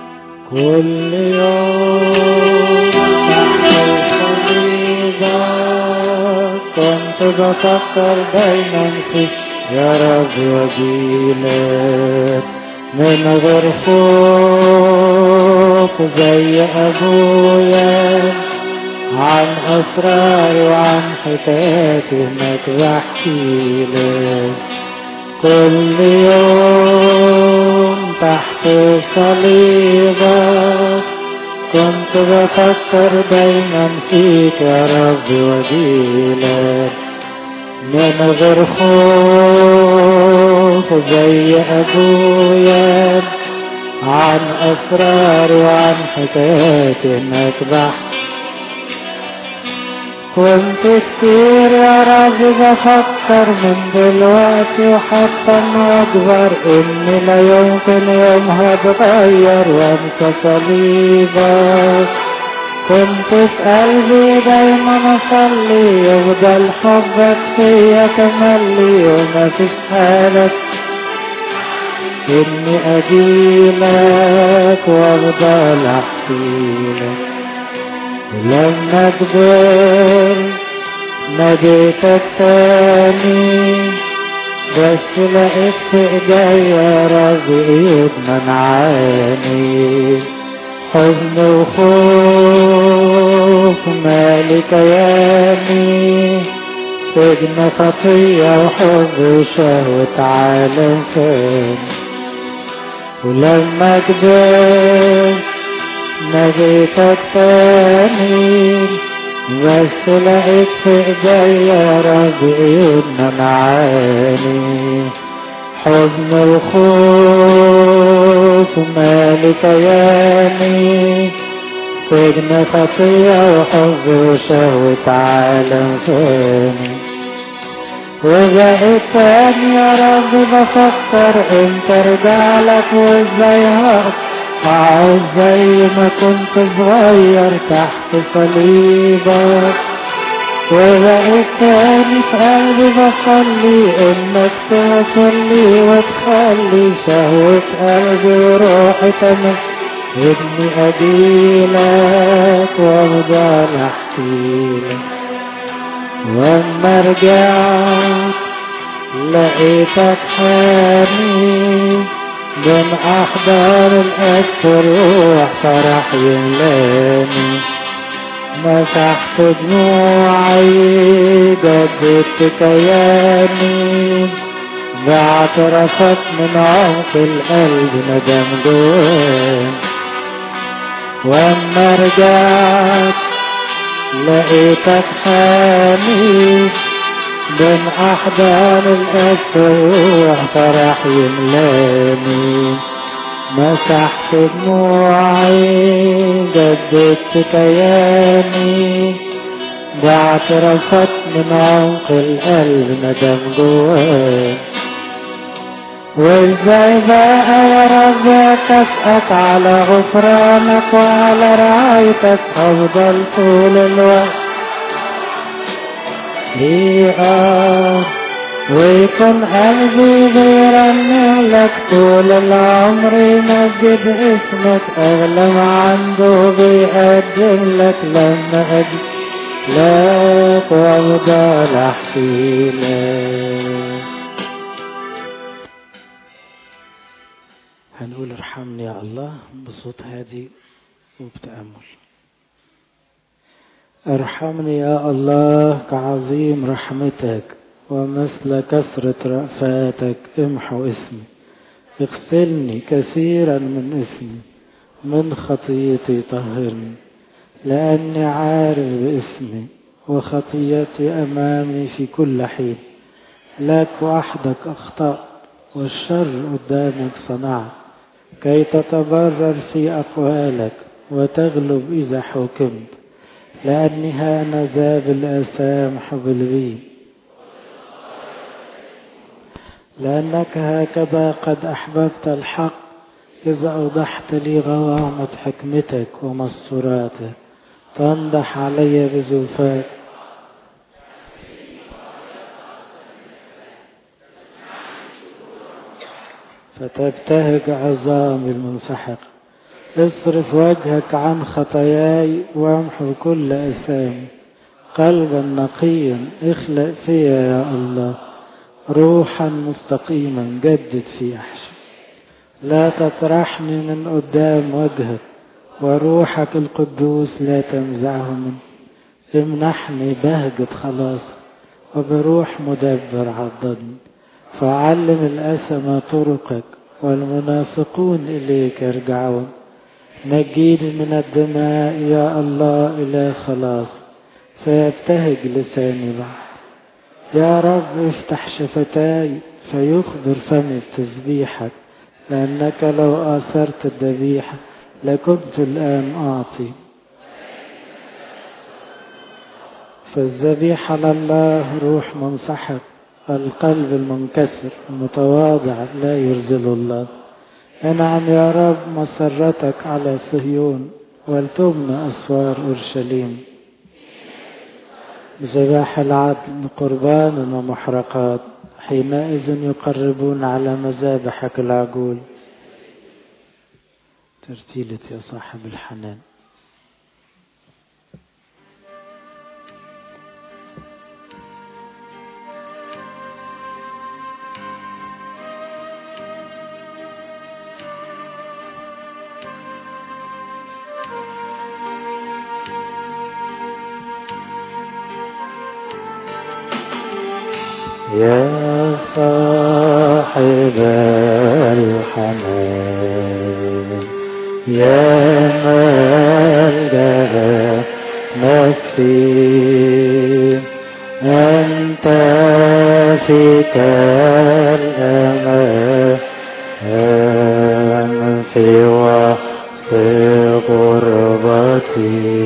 كل يوم تحت الصليب بفكر دايما فيك يا رب وجيلك من غير خوف زي أبويا عن أسراري وعن حكاياتي إنك بحكي لك كل يوم تحت صليبك كنت بفكر دايما فيك يا رب وجيلك من غير خوف زي أبويا عن أسرار وعن حكاياتي إنك بحكي كنت كتير يا رب بفكر من دلوقتي وحتى انه اكبر اني لا يمكن يوم هتغير وانسى صليبك كنت في قلبي دايما اصلي يفضل حبك فيا تملي وما فيش حالك اني اجيلك وافضل احكيلك ولما كبر ناديتك تاني بس لقيت في ايديا رب ايد منعاني حزن وخوف مالي كياني سجن خطية وحب وشهوة عالم فاني ولما كبرت ناديتك تاني بس لقيت في ايديا رب ايدنا معاني حزن وخوف مالي كياني سجن خطية وحب وشهوة عالم فاني وبقيت تاني يا رب بفكر امتى ارجع لك وازاي هقف أقعد زي ما كنت صغير تحت صليبك وبقيت تاني في قلبي بصلي انك توصلي وتخلي شهوة قلبي وروحي تمام ابني اجيلك وافضل احكيلك واما رجعت لقيتك حامي بين أحضان الأكثر روح فرح يملاني مسحت دموعي جددت كياني باعترافات من عمق القلب ندم جواني واما رجعت لقيتك حامي بين أحضان الأسوح فرح يملاني مسحت دموعي جددت كياني باعترافات من عمق القلب ندم جواني وازاي بقى يا رب تسقط على غفرانك وعلى رعايتك افضل طول الوقت ليه ويكون قلبي بيرنم لك طول العمر يمجد اسمك اغلى ما عنده بيقدم لك لما اجي لك وافضل احكي لك هنقول ارحمني يا الله بصوت هادي وبتأمل ارحمني يا الله كعظيم رحمتك ومثل كثرة رأفاتك امحو اسمي اغسلني كثيرا من اسمي من خطيتي طهرني لأني عارف باسمي وخطيتي أمامي في كل حين لك وحدك أخطأت والشر قدامك صنعت كي تتبرر في أقوالك وتغلب إذا حكمت لأني هانذا بالآثام حبل بي لأنك هكذا قد أحببت الحق إذا أوضحت لي غوامض حكمتك ومسطوراتك تنضح علي بزوفاك فتبتهج عظامي المنسحق اصرف وجهك عن خطاياي وامحو كل اثامي قلبا نقيا اخلق فيا يا الله روحا مستقيما جدد في أحشي لا تطرحني من قدام وجهك وروحك القدوس لا تنزعه مني امنحني بهجة خلاص وبروح مدبر عضدني فعلم الأسمى طرقك والمنافقون إليك يرجعون نجيني من الدماء يا الله إلى خلاص فيبتهج لساني بعد يا رب افتح شفتاي فيخبر فمي بتسبيحك لأنك لو آثرت الذبيحة لكنت الآن أعطي فالذبيحة لله روح منسحب القلب المنكسر المتواضع لا يرزل الله انعم يا رب مسرتك على صهيون ولتبنى أسوار أورشليم بذباح العدل قربان ومحرقات حينئذ يقربون على مذابحك العجول ترتيلة يا صاحب الحنان يا صاحب الحنان يا ملجأ نفسي أنت فيك الأمان في وسط غربتي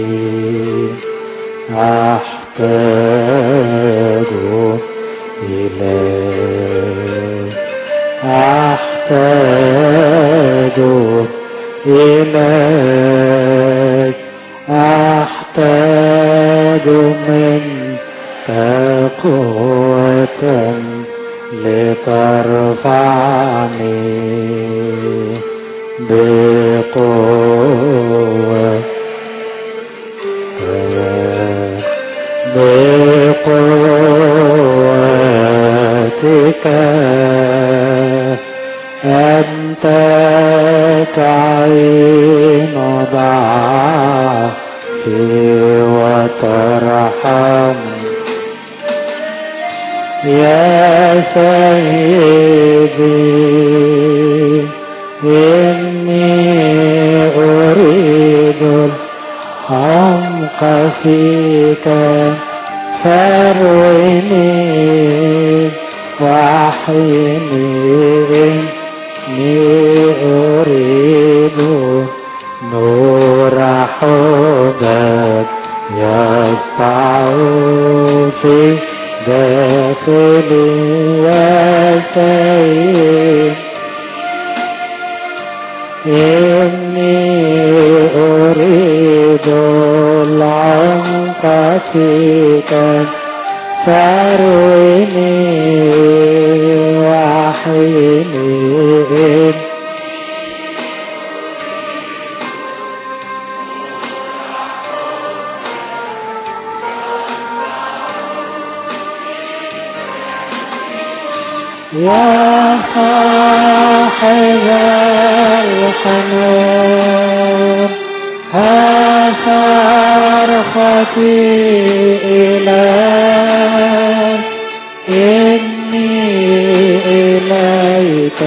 أحتاج إليك أحتاج إليك أحتاج منك قوة لترفعني بقوة بقوتك أنت تعين ضعفي وترحم يا سيدي إني أريد العمق فيك فرويني وأحيني إني أريد نور حبك يسطع في داخلي يا سيد إني أريد العمق فيك فارويني وأحيني يا صاحب الحنان ها صرختي إليك إني إليك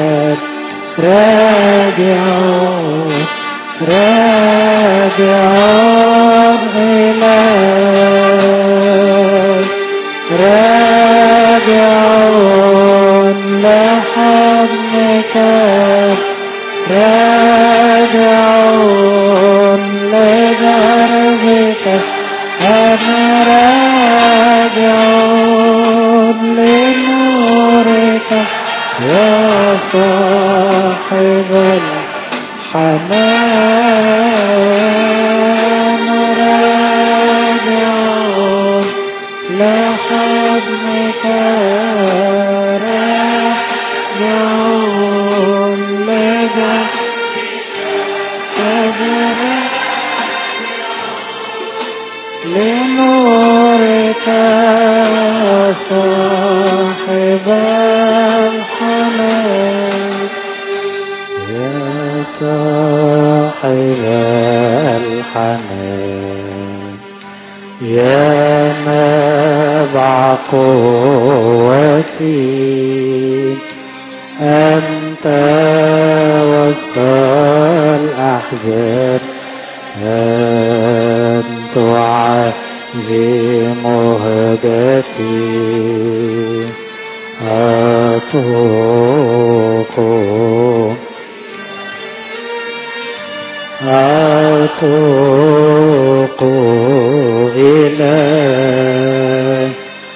راجع راجع إليك راجع لحضنك راجعون لدربك أنا راجعون لنورك يا صاحب الحنان راجعون لحضنك راجعون لدربك لنورك إليك صاحب الحنان يا صاحب الحنان يا نبع قوتي أنت وسط الأحزان أنت عظيم هدتي أتوق أتوق إليك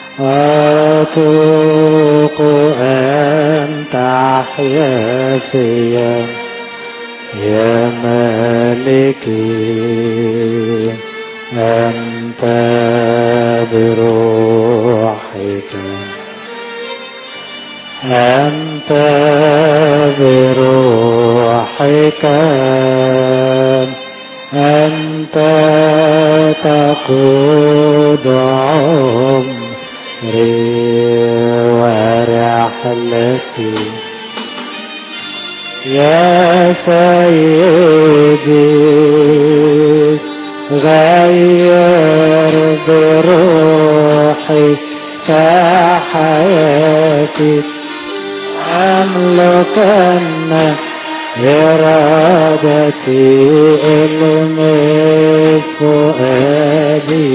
أتوق أن تحيا فيا يا مالكي أنت بروحك أنت بروحك أنت تقود عمري ورحلتي يا سيدي غير بروحي كحياتي أملكن إرادتي المس فؤادي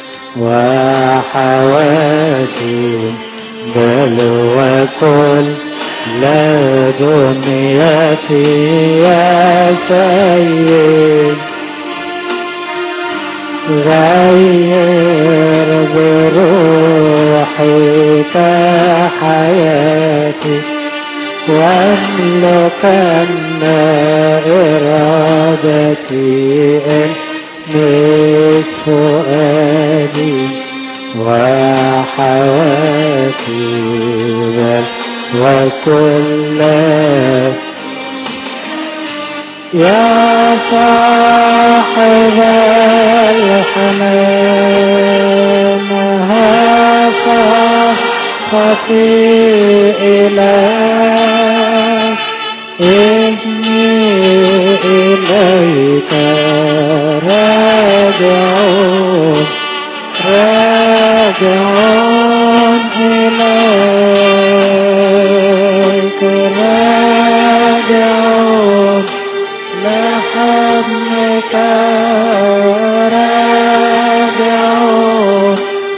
وحواتي بل وكل لا دنيتي يا سيد غير بروحي كحياتي واملكن إرادتي مس فؤادي وحواتي بل وكل يا صاحب الحنان هذا خفي إليك إني إليك راجعون راجعون إليك راجعون لحضنك راجعون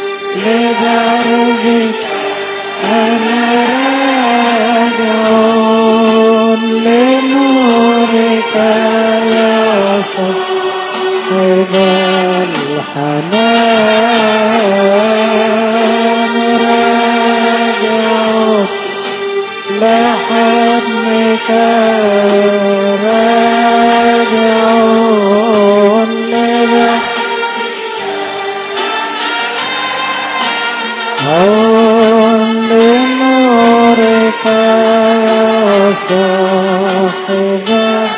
لدربك أنا راجعون لنورك يا صاحب الحنان راجعون لحضنك راجعون لنا عون لنورك يا صاحب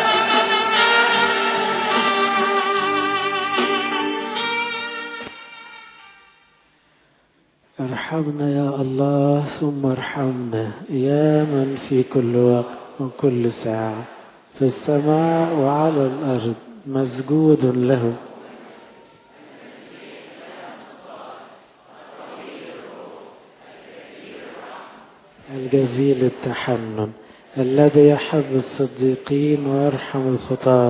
ارحمنا يا الله ثم ارحمنا يا من في كل وقت وكل ساعة في السماء وعلى الأرض مسجود له الجزيل التحنن الذي يحب الصديقين ويرحم الخطاة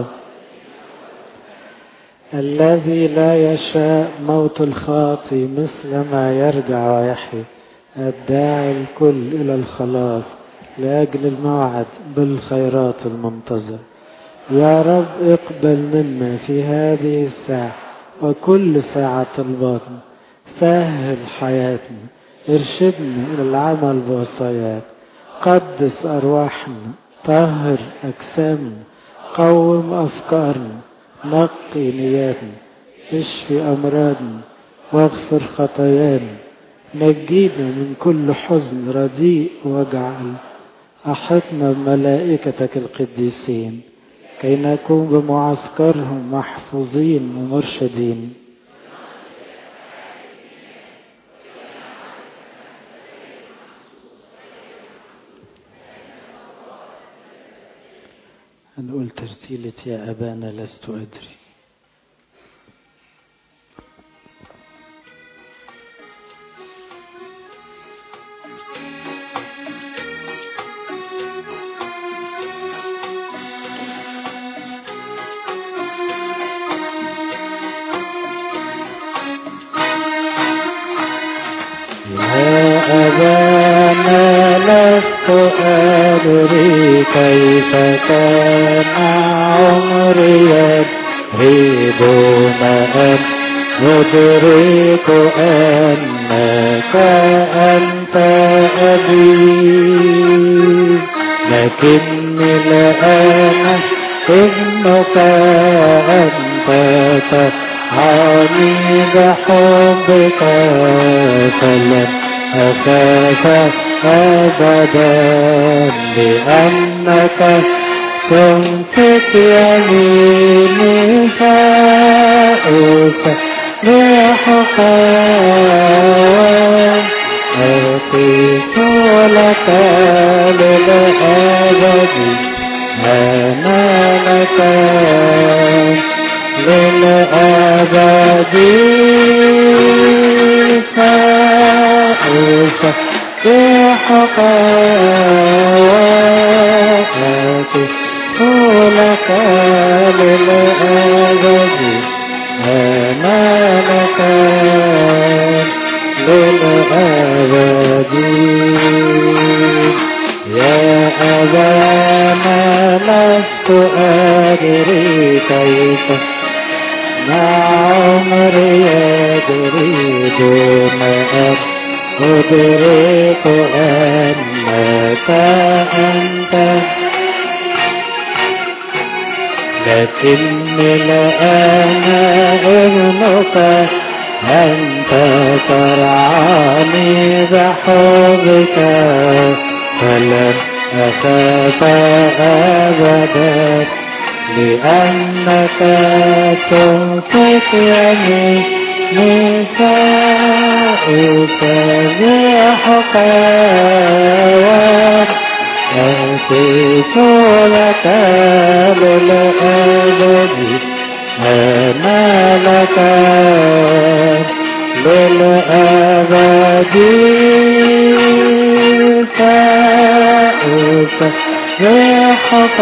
الذي لا يشاء موت الخاطي مثل ما يرجع ويحيي الداعي الكل إلى الخلاص لأجل الموعد بالخيرات المنتظر يا رب اقبل منا في هذه الساعة وكل ساعة الباطن سهل حياتنا ارشدنا إلى العمل بوصاياك قدس أرواحنا طهر أجسامنا قوم أفكارنا نقي نياتنا اشفي أمراضنا واغفر خطايانا نجينا من كل حزن رديء واجعل أحطنا بملائكتك القديسين كي نكون بمعسكرهم محفوظين ومرشدين هنقول ترتيلة يا أبانا لست أدري يا أبانا لست أدري كيف كان عمري يريد ما أدرك أنك أنت أبي لكني الآن ابنك أنت تعني بحبك فلن أخاف أبدا لأنك تمسك يميني فأسبحك أعطيت لك للأبد أنا لك للأبد فأسبحك وآتي لك للأبد أنا لك للأبد يا أبانا لست أدري كيف ما عمري يدري دون أن أدرك أنك أنت لكني الآن ابنك أنت ترعاني بحبك فلن أخاف أبدا لأنك تمسك يميني فأسبحك وأنسيت لك للأبد أنا لك للأبد فأسبحك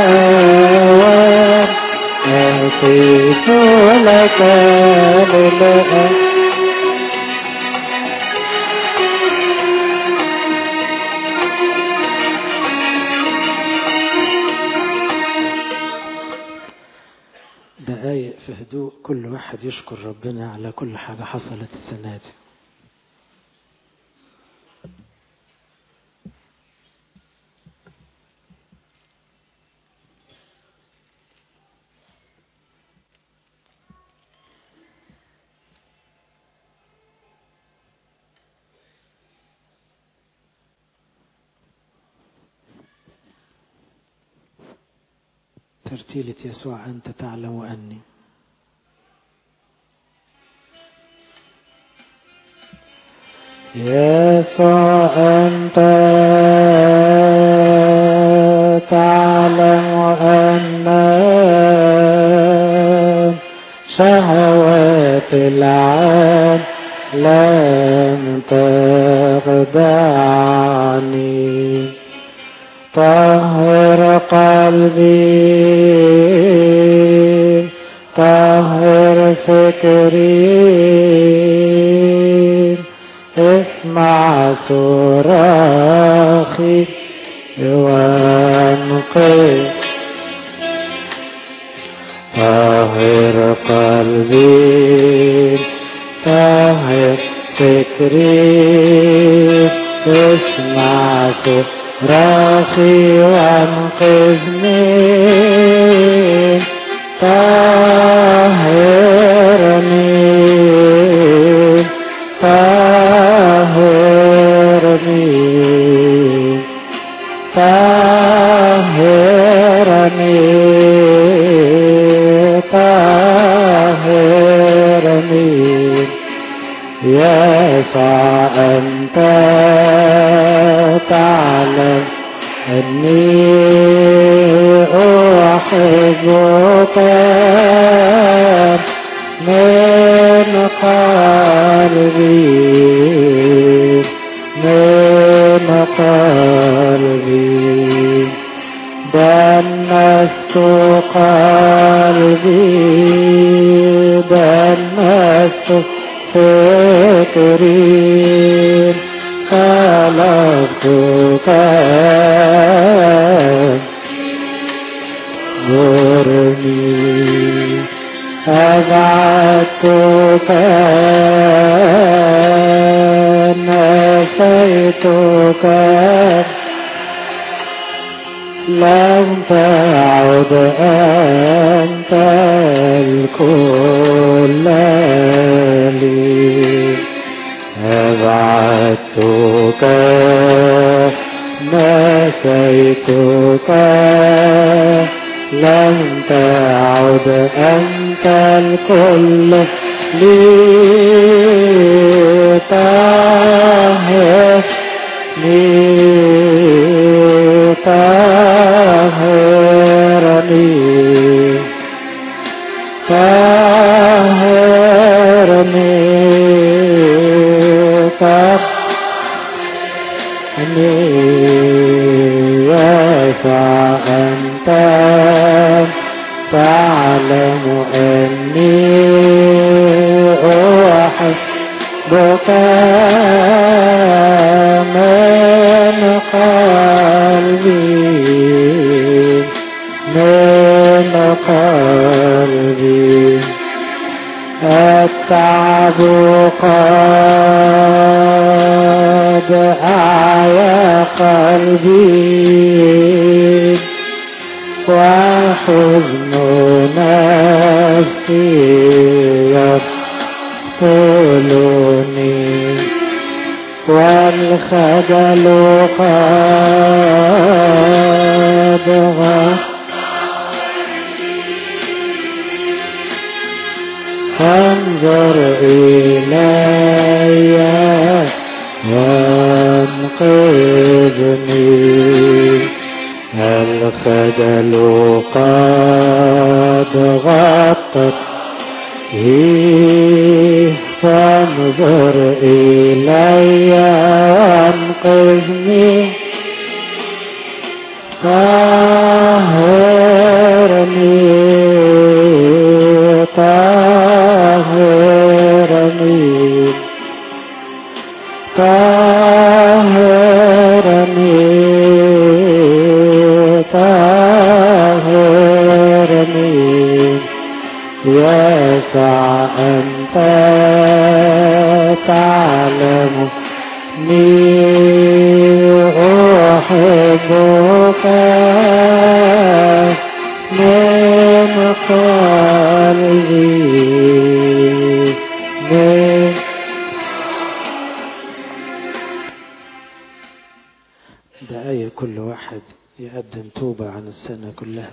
وأنسيت لك للأبد دقايق في هدوء كل واحد يشكر ربنا على كل حاجة حصلت السنة دي ترتيلة يسوع أنت تعلم أني يسوع أنت تعلم أن شهوات العالم لن تخدعني طهر قلبي طهر فكري اسمع صراخي وانقذ طهر قلبي طهر فكري اسمع صراخي وانقذني طهرني طهرني طهرني طهرني يسوع أنت تعلم إني أحبك من قلبي من قلبي دنست قلبي دنست فكري خلقتك غرني أبعدتك نسيتك لم تعد أنت الكل لي أبعدتك نسيتك لم تعد أنت الكل لي طاهر لي طهرني طهرني طهرني يسع أنت تعلم أني أحبك من قلبي من قلبي التعب قد أعيا قلبي وحزن نفسي يقتلني والخجل قد غفر فانظر إلي وانقذني الخجل قد غطت فانظر إلي وانقذني طهرني طهرني طهرني طهرني يسع أنت تعلم ني أحبك من قلبي من دقايق كل واحد يقدم توبة عن السنة كلها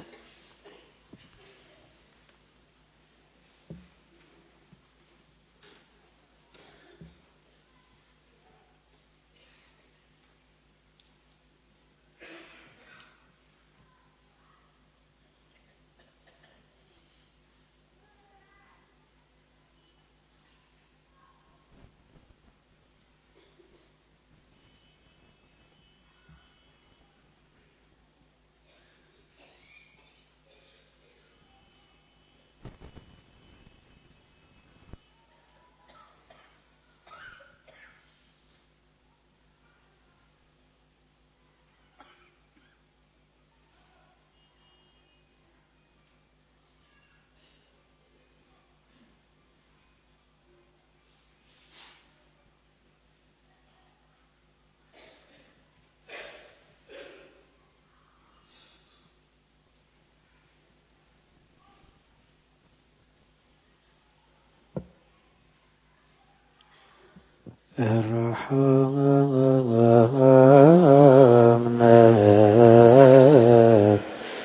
ارحمنا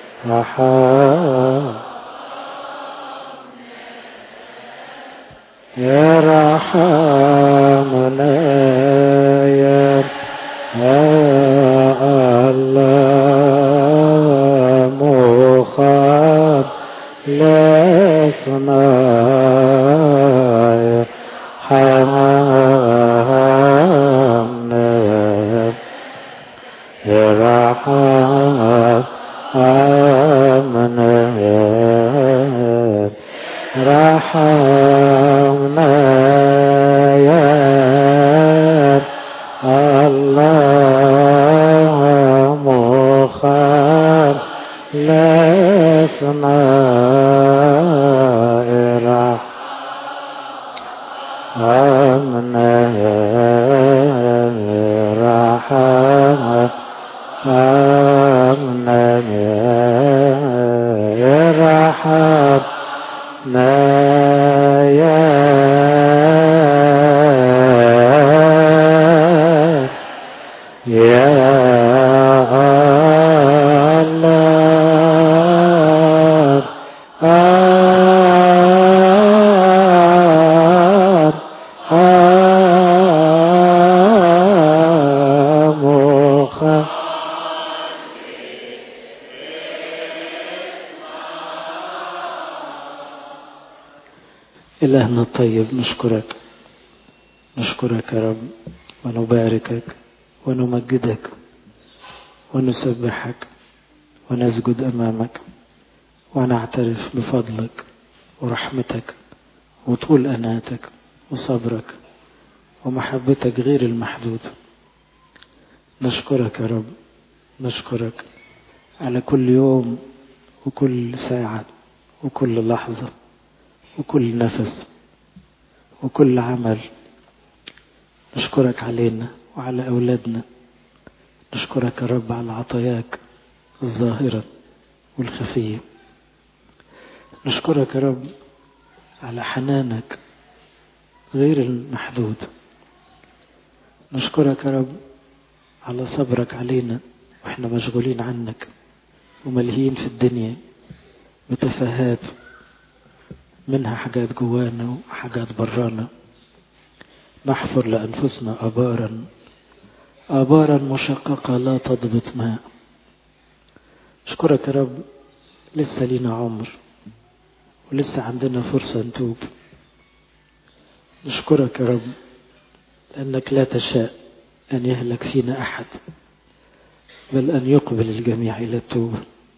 رحم يا رحمنا يا الله إلهنا الطيب نشكرك نشكرك يا رب ونباركك ونمجدك ونسبحك ونسجد أمامك ونعترف بفضلك ورحمتك وطول أناتك وصبرك ومحبتك غير المحدودة نشكرك يا رب نشكرك على كل يوم وكل ساعة وكل لحظة وكل نفس وكل عمل نشكرك علينا وعلى أولادنا نشكرك يا رب على عطاياك الظاهرة والخفية نشكرك يا رب على حنانك غير المحدود نشكرك يا رب على صبرك علينا واحنا مشغولين عنك وملهيين في الدنيا بتفاهات منها حاجات جوانا وحاجات برانا نحفر لأنفسنا آبارا آبارا مشققة لا تضبط ماء أشكرك يا رب لسه لينا عمر ولسه عندنا فرصة نتوب نشكرك يا رب لأنك لا تشاء أن يهلك فينا أحد بل أن يقبل الجميع إلى التوبة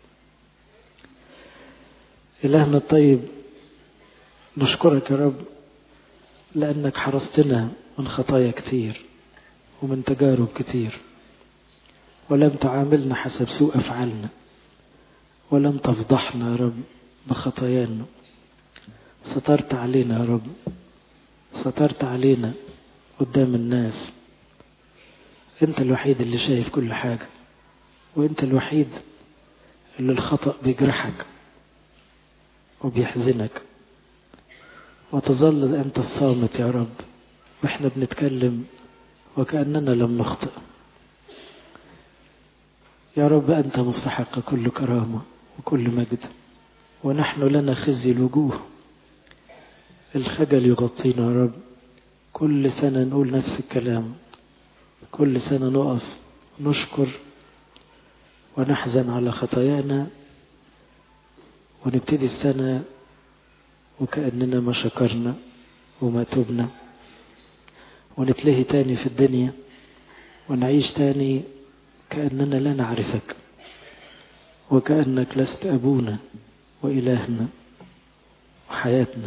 إلهنا الطيب نشكرك يا رب لأنك حرستنا من خطايا كتير ومن تجارب كتير ولم تعاملنا حسب سوء أفعالنا ولم تفضحنا يا رب بخطايانا سترت علينا يا رب سترت علينا قدام الناس انت الوحيد اللي شايف كل حاجة وانت الوحيد اللي الخطأ بيجرحك وبيحزنك وتظل أنت الصامت يا رب وإحنا بنتكلم وكأننا لم نخطئ يا رب أنت مستحق كل كرامة وكل مجد ونحن لنا خزي الوجوه الخجل يغطينا يا رب كل سنة نقول نفس الكلام كل سنة نقف نشكر ونحزن على خطايانا ونبتدي السنة وكأننا ما شكرنا وما تبنا ونتلهي تاني في الدنيا ونعيش تاني كأننا لا نعرفك وكأنك لست أبونا وإلهنا وحياتنا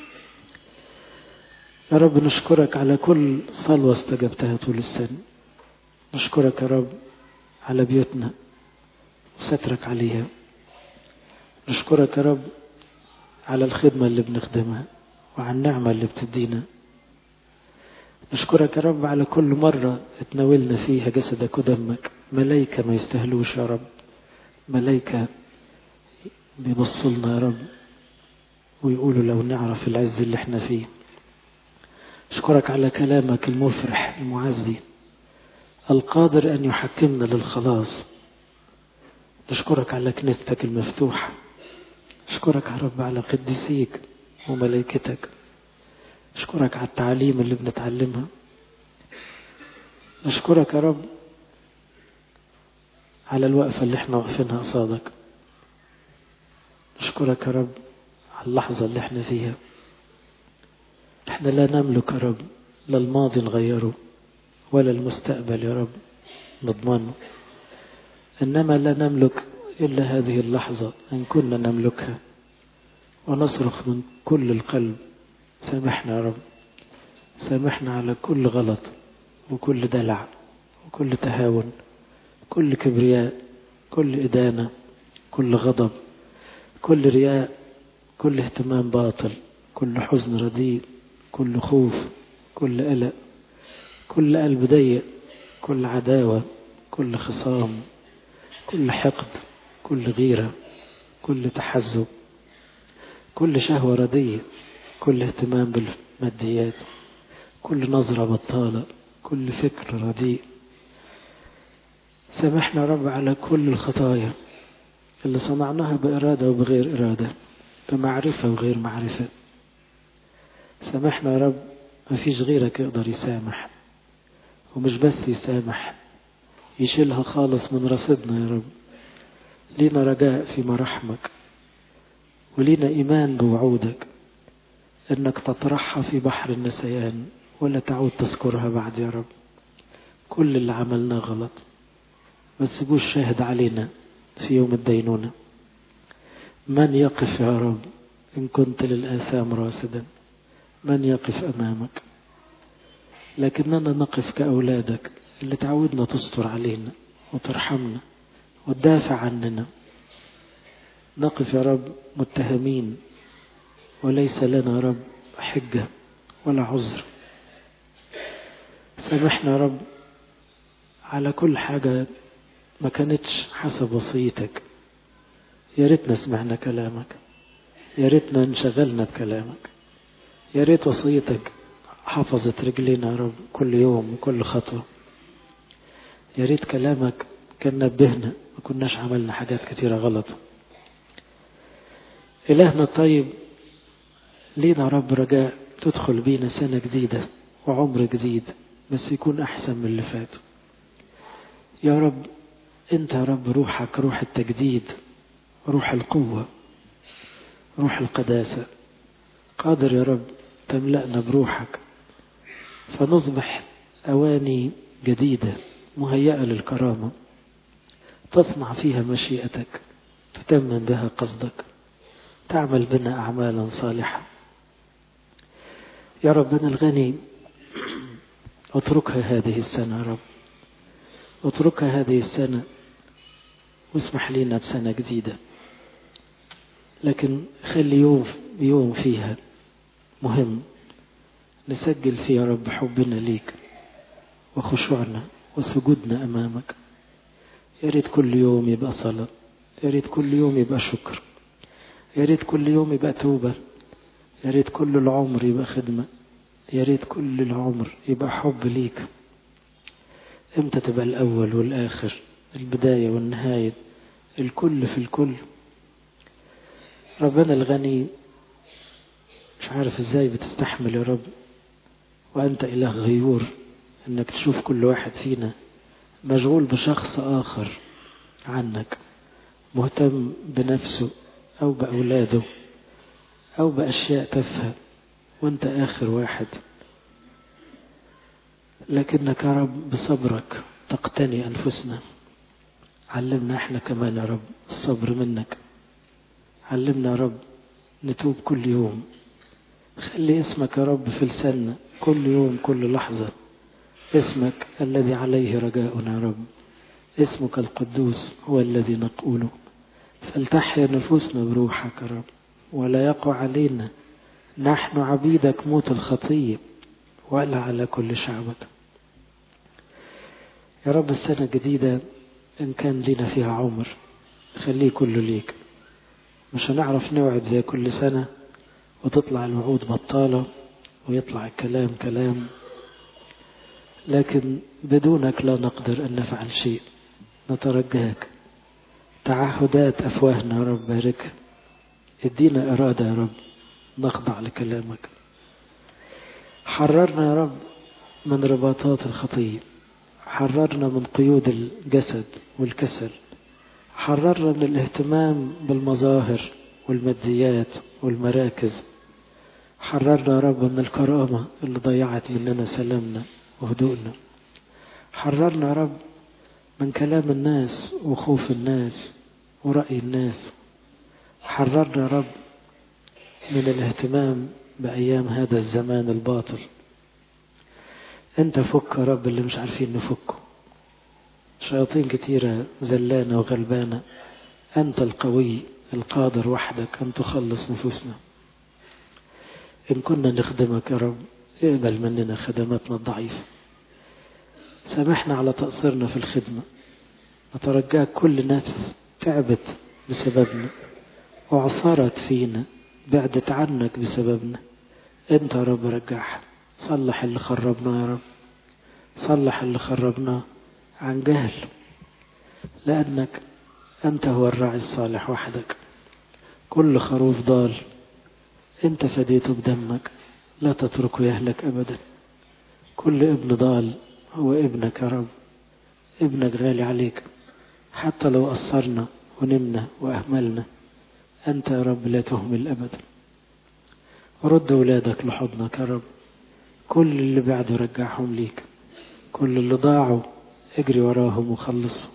يا رب نشكرك على كل صلوة استجبتها طول السنة نشكرك يا رب على بيوتنا وسترك عليها نشكرك يا رب على الخدمة اللي بنخدمها وعلى النعمة اللي بتدينا نشكرك يا رب على كل مرة اتناولنا فيها جسدك ودمك ملايكة ما يستهلوش يا رب ملايكة بيبصوا لنا يا رب ويقولوا لو نعرف العز اللي احنا فيه أشكرك على كلامك المفرح المعزي القادر أن يحكمنا للخلاص نشكرك على كنيستك المفتوحة أشكرك يا رب على قديسيك وملائكتك أشكرك على التعليم اللي بنتعلمها أشكرك يا رب على الوقفة اللي احنا واقفينها قصادك أشكرك يا رب على اللحظة اللي احنا فيها احنا لا نملك يا رب لا الماضي نغيره ولا المستقبل يا رب نضمنه إنما لا نملك إلا هذه اللحظة إن كنا نملكها ونصرخ من كل القلب سامحنا يا رب سامحنا على كل غلط وكل دلع وكل تهاون كل كبرياء كل إدانة كل غضب كل رياء كل اهتمام باطل كل حزن رديء كل خوف كل قلق كل قلب ضيق كل عداوة كل خصام كل حقد كل غيرة كل تحزب كل شهوة ردية كل اهتمام بالماديات كل نظرة بطالة كل فكر رديء سامحنا رب على كل الخطايا اللي صنعناها بإرادة وبغير إرادة بمعرفة وغير معرفة سامحنا يا رب ما فيش غيرك يقدر يسامح ومش بس يسامح يشيلها خالص من رصيدنا يا رب لينا رجاء في مراحمك ولينا إيمان بوعودك إنك تطرحها في بحر النسيان ولا تعود تذكرها بعد يا رب كل اللي عملناه غلط ما تسيبوش شاهد علينا في يوم الدينونة من يقف يا رب إن كنت للآثام راصدا من يقف أمامك لكننا نقف كأولادك اللي تعودنا تستر علينا وترحمنا وتدافع عننا نقف يا رب متهمين وليس لنا يا رب حجة ولا عذر سامحنا يا رب على كل حاجة ما كانتش حسب وصيتك يا ريتنا سمعنا كلامك يا ريتنا انشغلنا بكلامك يا ريت وصيتك حفظت رجلينا يا رب كل يوم وكل خطوة يا ريت كلامك كان نبهنا ما كناش عملنا حاجات كتيرة غلط إلهنا الطيب لينا رب رجاء تدخل بينا سنة جديدة وعمر جديد بس يكون أحسن من اللي فات يا رب أنت يا رب روحك روح التجديد روح القوة روح القداسة قادر يا رب تملأنا بروحك فنصبح أواني جديدة مهيئة للكرامة تصنع فيها مشيئتك تتمم بها قصدك تعمل بنا أعمالا صالحة يا ربنا الغني اتركها هذه السنة يا رب اتركها هذه السنة واسمح لنا بسنة جديدة لكن خلي يوم يوم فيها مهم نسجل فيه يا رب حبنا ليك وخشوعنا وسجودنا أمامك يا ريت كل يوم يبقى صلاة يا ريت كل يوم يبقى شكر يا ريت كل يوم يبقى توبة يا ريت كل العمر يبقى خدمة يا ريت كل العمر يبقى حب ليك امتى تبقى الأول والآخر البداية والنهاية الكل في الكل ربنا الغني مش عارف ازاي بتستحمل يا رب وأنت إله غيور إنك تشوف كل واحد فينا مشغول بشخص آخر عنك مهتم بنفسه أو بأولاده أو بأشياء تافهة وأنت آخر واحد لكنك يا رب بصبرك تقتني أنفسنا علمنا احنا كمان يا رب الصبر منك علمنا يا رب نتوب كل يوم خلي اسمك يا رب في لساننا كل يوم كل لحظة اسمك الذي عليه رجاؤنا يا رب اسمك القدوس هو الذي نقوله فلتحيا نفوسنا بروحك يا رب ولا يقع علينا نحن عبيدك موت الخطية ولا على كل شعبك يا رب السنة الجديدة إن كان لنا فيها عمر خليه كله ليك مش هنعرف نوعد زي كل سنة وتطلع الوعود بطالة ويطلع الكلام كلام لكن بدونك لا نقدر أن نفعل شيء نترجاك تعهدات أفواهنا يا رب بارك ادينا إرادة يا رب نخضع لكلامك حررنا يا رب من رباطات الخطية حررنا من قيود الجسد والكسل حررنا من الاهتمام بالمظاهر والماديات والمراكز حررنا يا رب من الكرامة اللي ضيعت مننا سلامنا وهدوءنا حررنا يا رب من كلام الناس وخوف الناس ورأي الناس حررنا يا رب من الاهتمام بأيام هذا الزمان الباطل انت فك يا رب اللي مش عارفين نفكه شياطين كتيرة زلانة وغلبانة أنت القوي القادر وحدك أن تخلص نفوسنا إن كنا نخدمك يا رب اقبل مننا خدماتنا الضعيفة سامحنا على تقصيرنا في الخدمة نترجاك كل نفس تعبت بسببنا وعثرت فينا بعدت عنك بسببنا انت يا رب رجعها صلح اللي خربناه يا رب صلح اللي خربناه عن جهل لأنك أنت هو الراعي الصالح وحدك كل خروف ضال أنت فديته بدمك لا تتركه يهلك أبدا كل ابن ضال هو ابنك يا رب ابنك غالي عليك حتى لو قصرنا ونمنا وأهملنا أنت يا رب لا تهمل أبدا رد ولادك لحضنك يا رب كل اللي بعده رجعهم ليك كل اللي ضاعوا اجري وراهم وخلصهم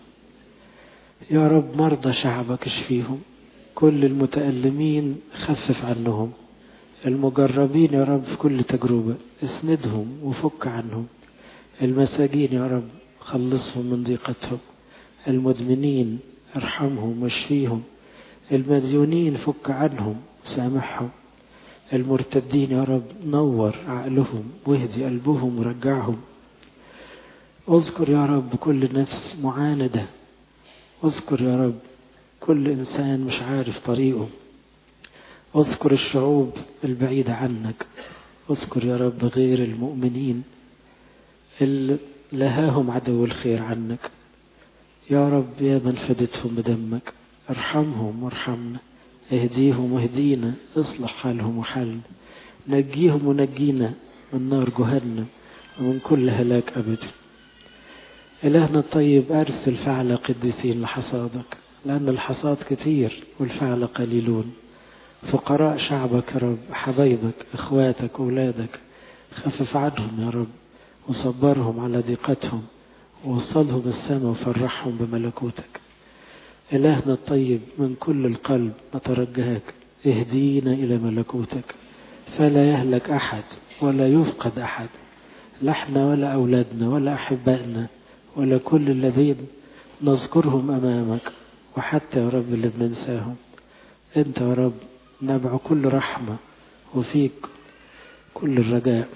يا رب مرضى شعبك اشفيهم كل المتألمين خفف عنهم المجربين يا رب في كل تجربة اسندهم وفك عنهم المساجين يا رب خلصهم من ضيقتهم المدمنين ارحمهم واشفيهم المديونين فك عنهم وسامحهم المرتدين يا رب نور عقلهم واهدي قلبهم ورجعهم اذكر يا رب كل نفس معاندة اذكر يا رب كل إنسان مش عارف طريقه اذكر الشعوب البعيدة عنك اذكر يا رب غير المؤمنين اللي لهاهم عدو الخير عنك يا رب يا من فدتهم بدمك ارحمهم وارحمنا اهديهم واهدينا اصلح حالهم وحالنا نجيهم ونجينا من نار جهنم ومن كل هلاك أبدي إلهنا الطيب أرسل فعل قديسين لحصادك لأن الحصاد كتير والفعل قليلون فقراء شعبك يا رب حبايبك إخواتك أولادك خفف عنهم يا رب وصبرهم على ضيقتهم ووصلهم السماء وفرحهم بملكوتك إلهنا الطيب من كل القلب نترجاك اهدينا إلى ملكوتك فلا يهلك أحد ولا يفقد أحد لا احنا ولا أولادنا ولا أحبائنا ولا كل الذين نذكرهم أمامك وحتى يا رب اللي بننساهم أنت يا رب نبع كل رحمة وفيك كل الرجاء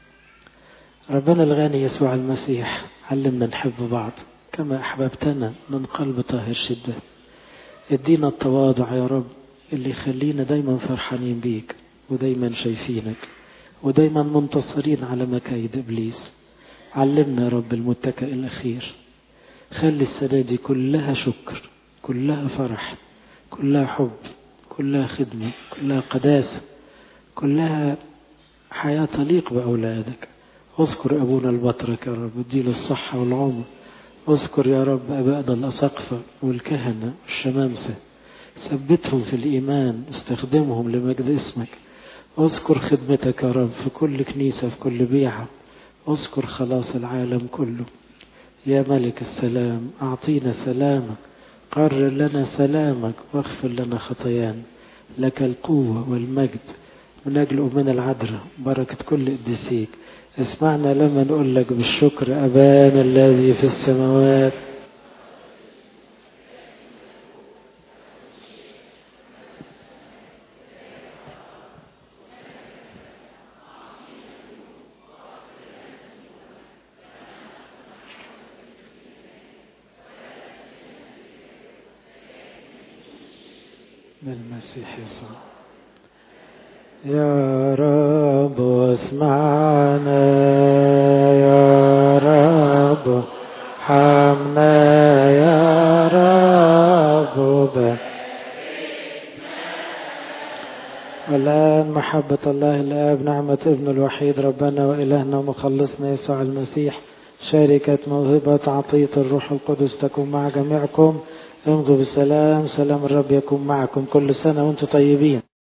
ربنا الغني يسوع المسيح علمنا نحب بعض كما أحببتنا من قلب طاهر شدة ادينا التواضع يا رب اللي يخلينا دايما فرحانين بيك ودايما شايفينك ودايما منتصرين على مكايد إبليس علمنا يا رب المتكئ الأخير خلي السنة دي كلها شكر كلها فرح كلها حب كلها خدمة كلها قداسة كلها حياة تليق بأولادك اذكر أبونا البطرك يا رب اديله الصحة والعمر اذكر يا رب أبائنا الأساقفة والكهنة والشمامسة ثبتهم في الإيمان استخدمهم لمجد اسمك اذكر خدمتك يا رب في كل كنيسة في كل بيعة اذكر خلاص العالم كله يا ملك السلام أعطينا سلامك قرر لنا سلامك واغفر لنا خطايانا لك القوة والمجد من أجل أمنا العذراء بركة كل قديسيك اسمعنا لما نقول لك بالشكر أبانا الذي في السماوات بالمسيح يسوع يا رب واسمعنا يا رب حمنا يا رب والآن محبة الله الآب نعمة ابن الوحيد ربنا وإلهنا ومخلصنا يسوع المسيح شركة موهبة عطية الروح القدس تكون مع جميعكم امضوا بالسلام سلام الرب يكون معكم كل سنة وانتم طيبين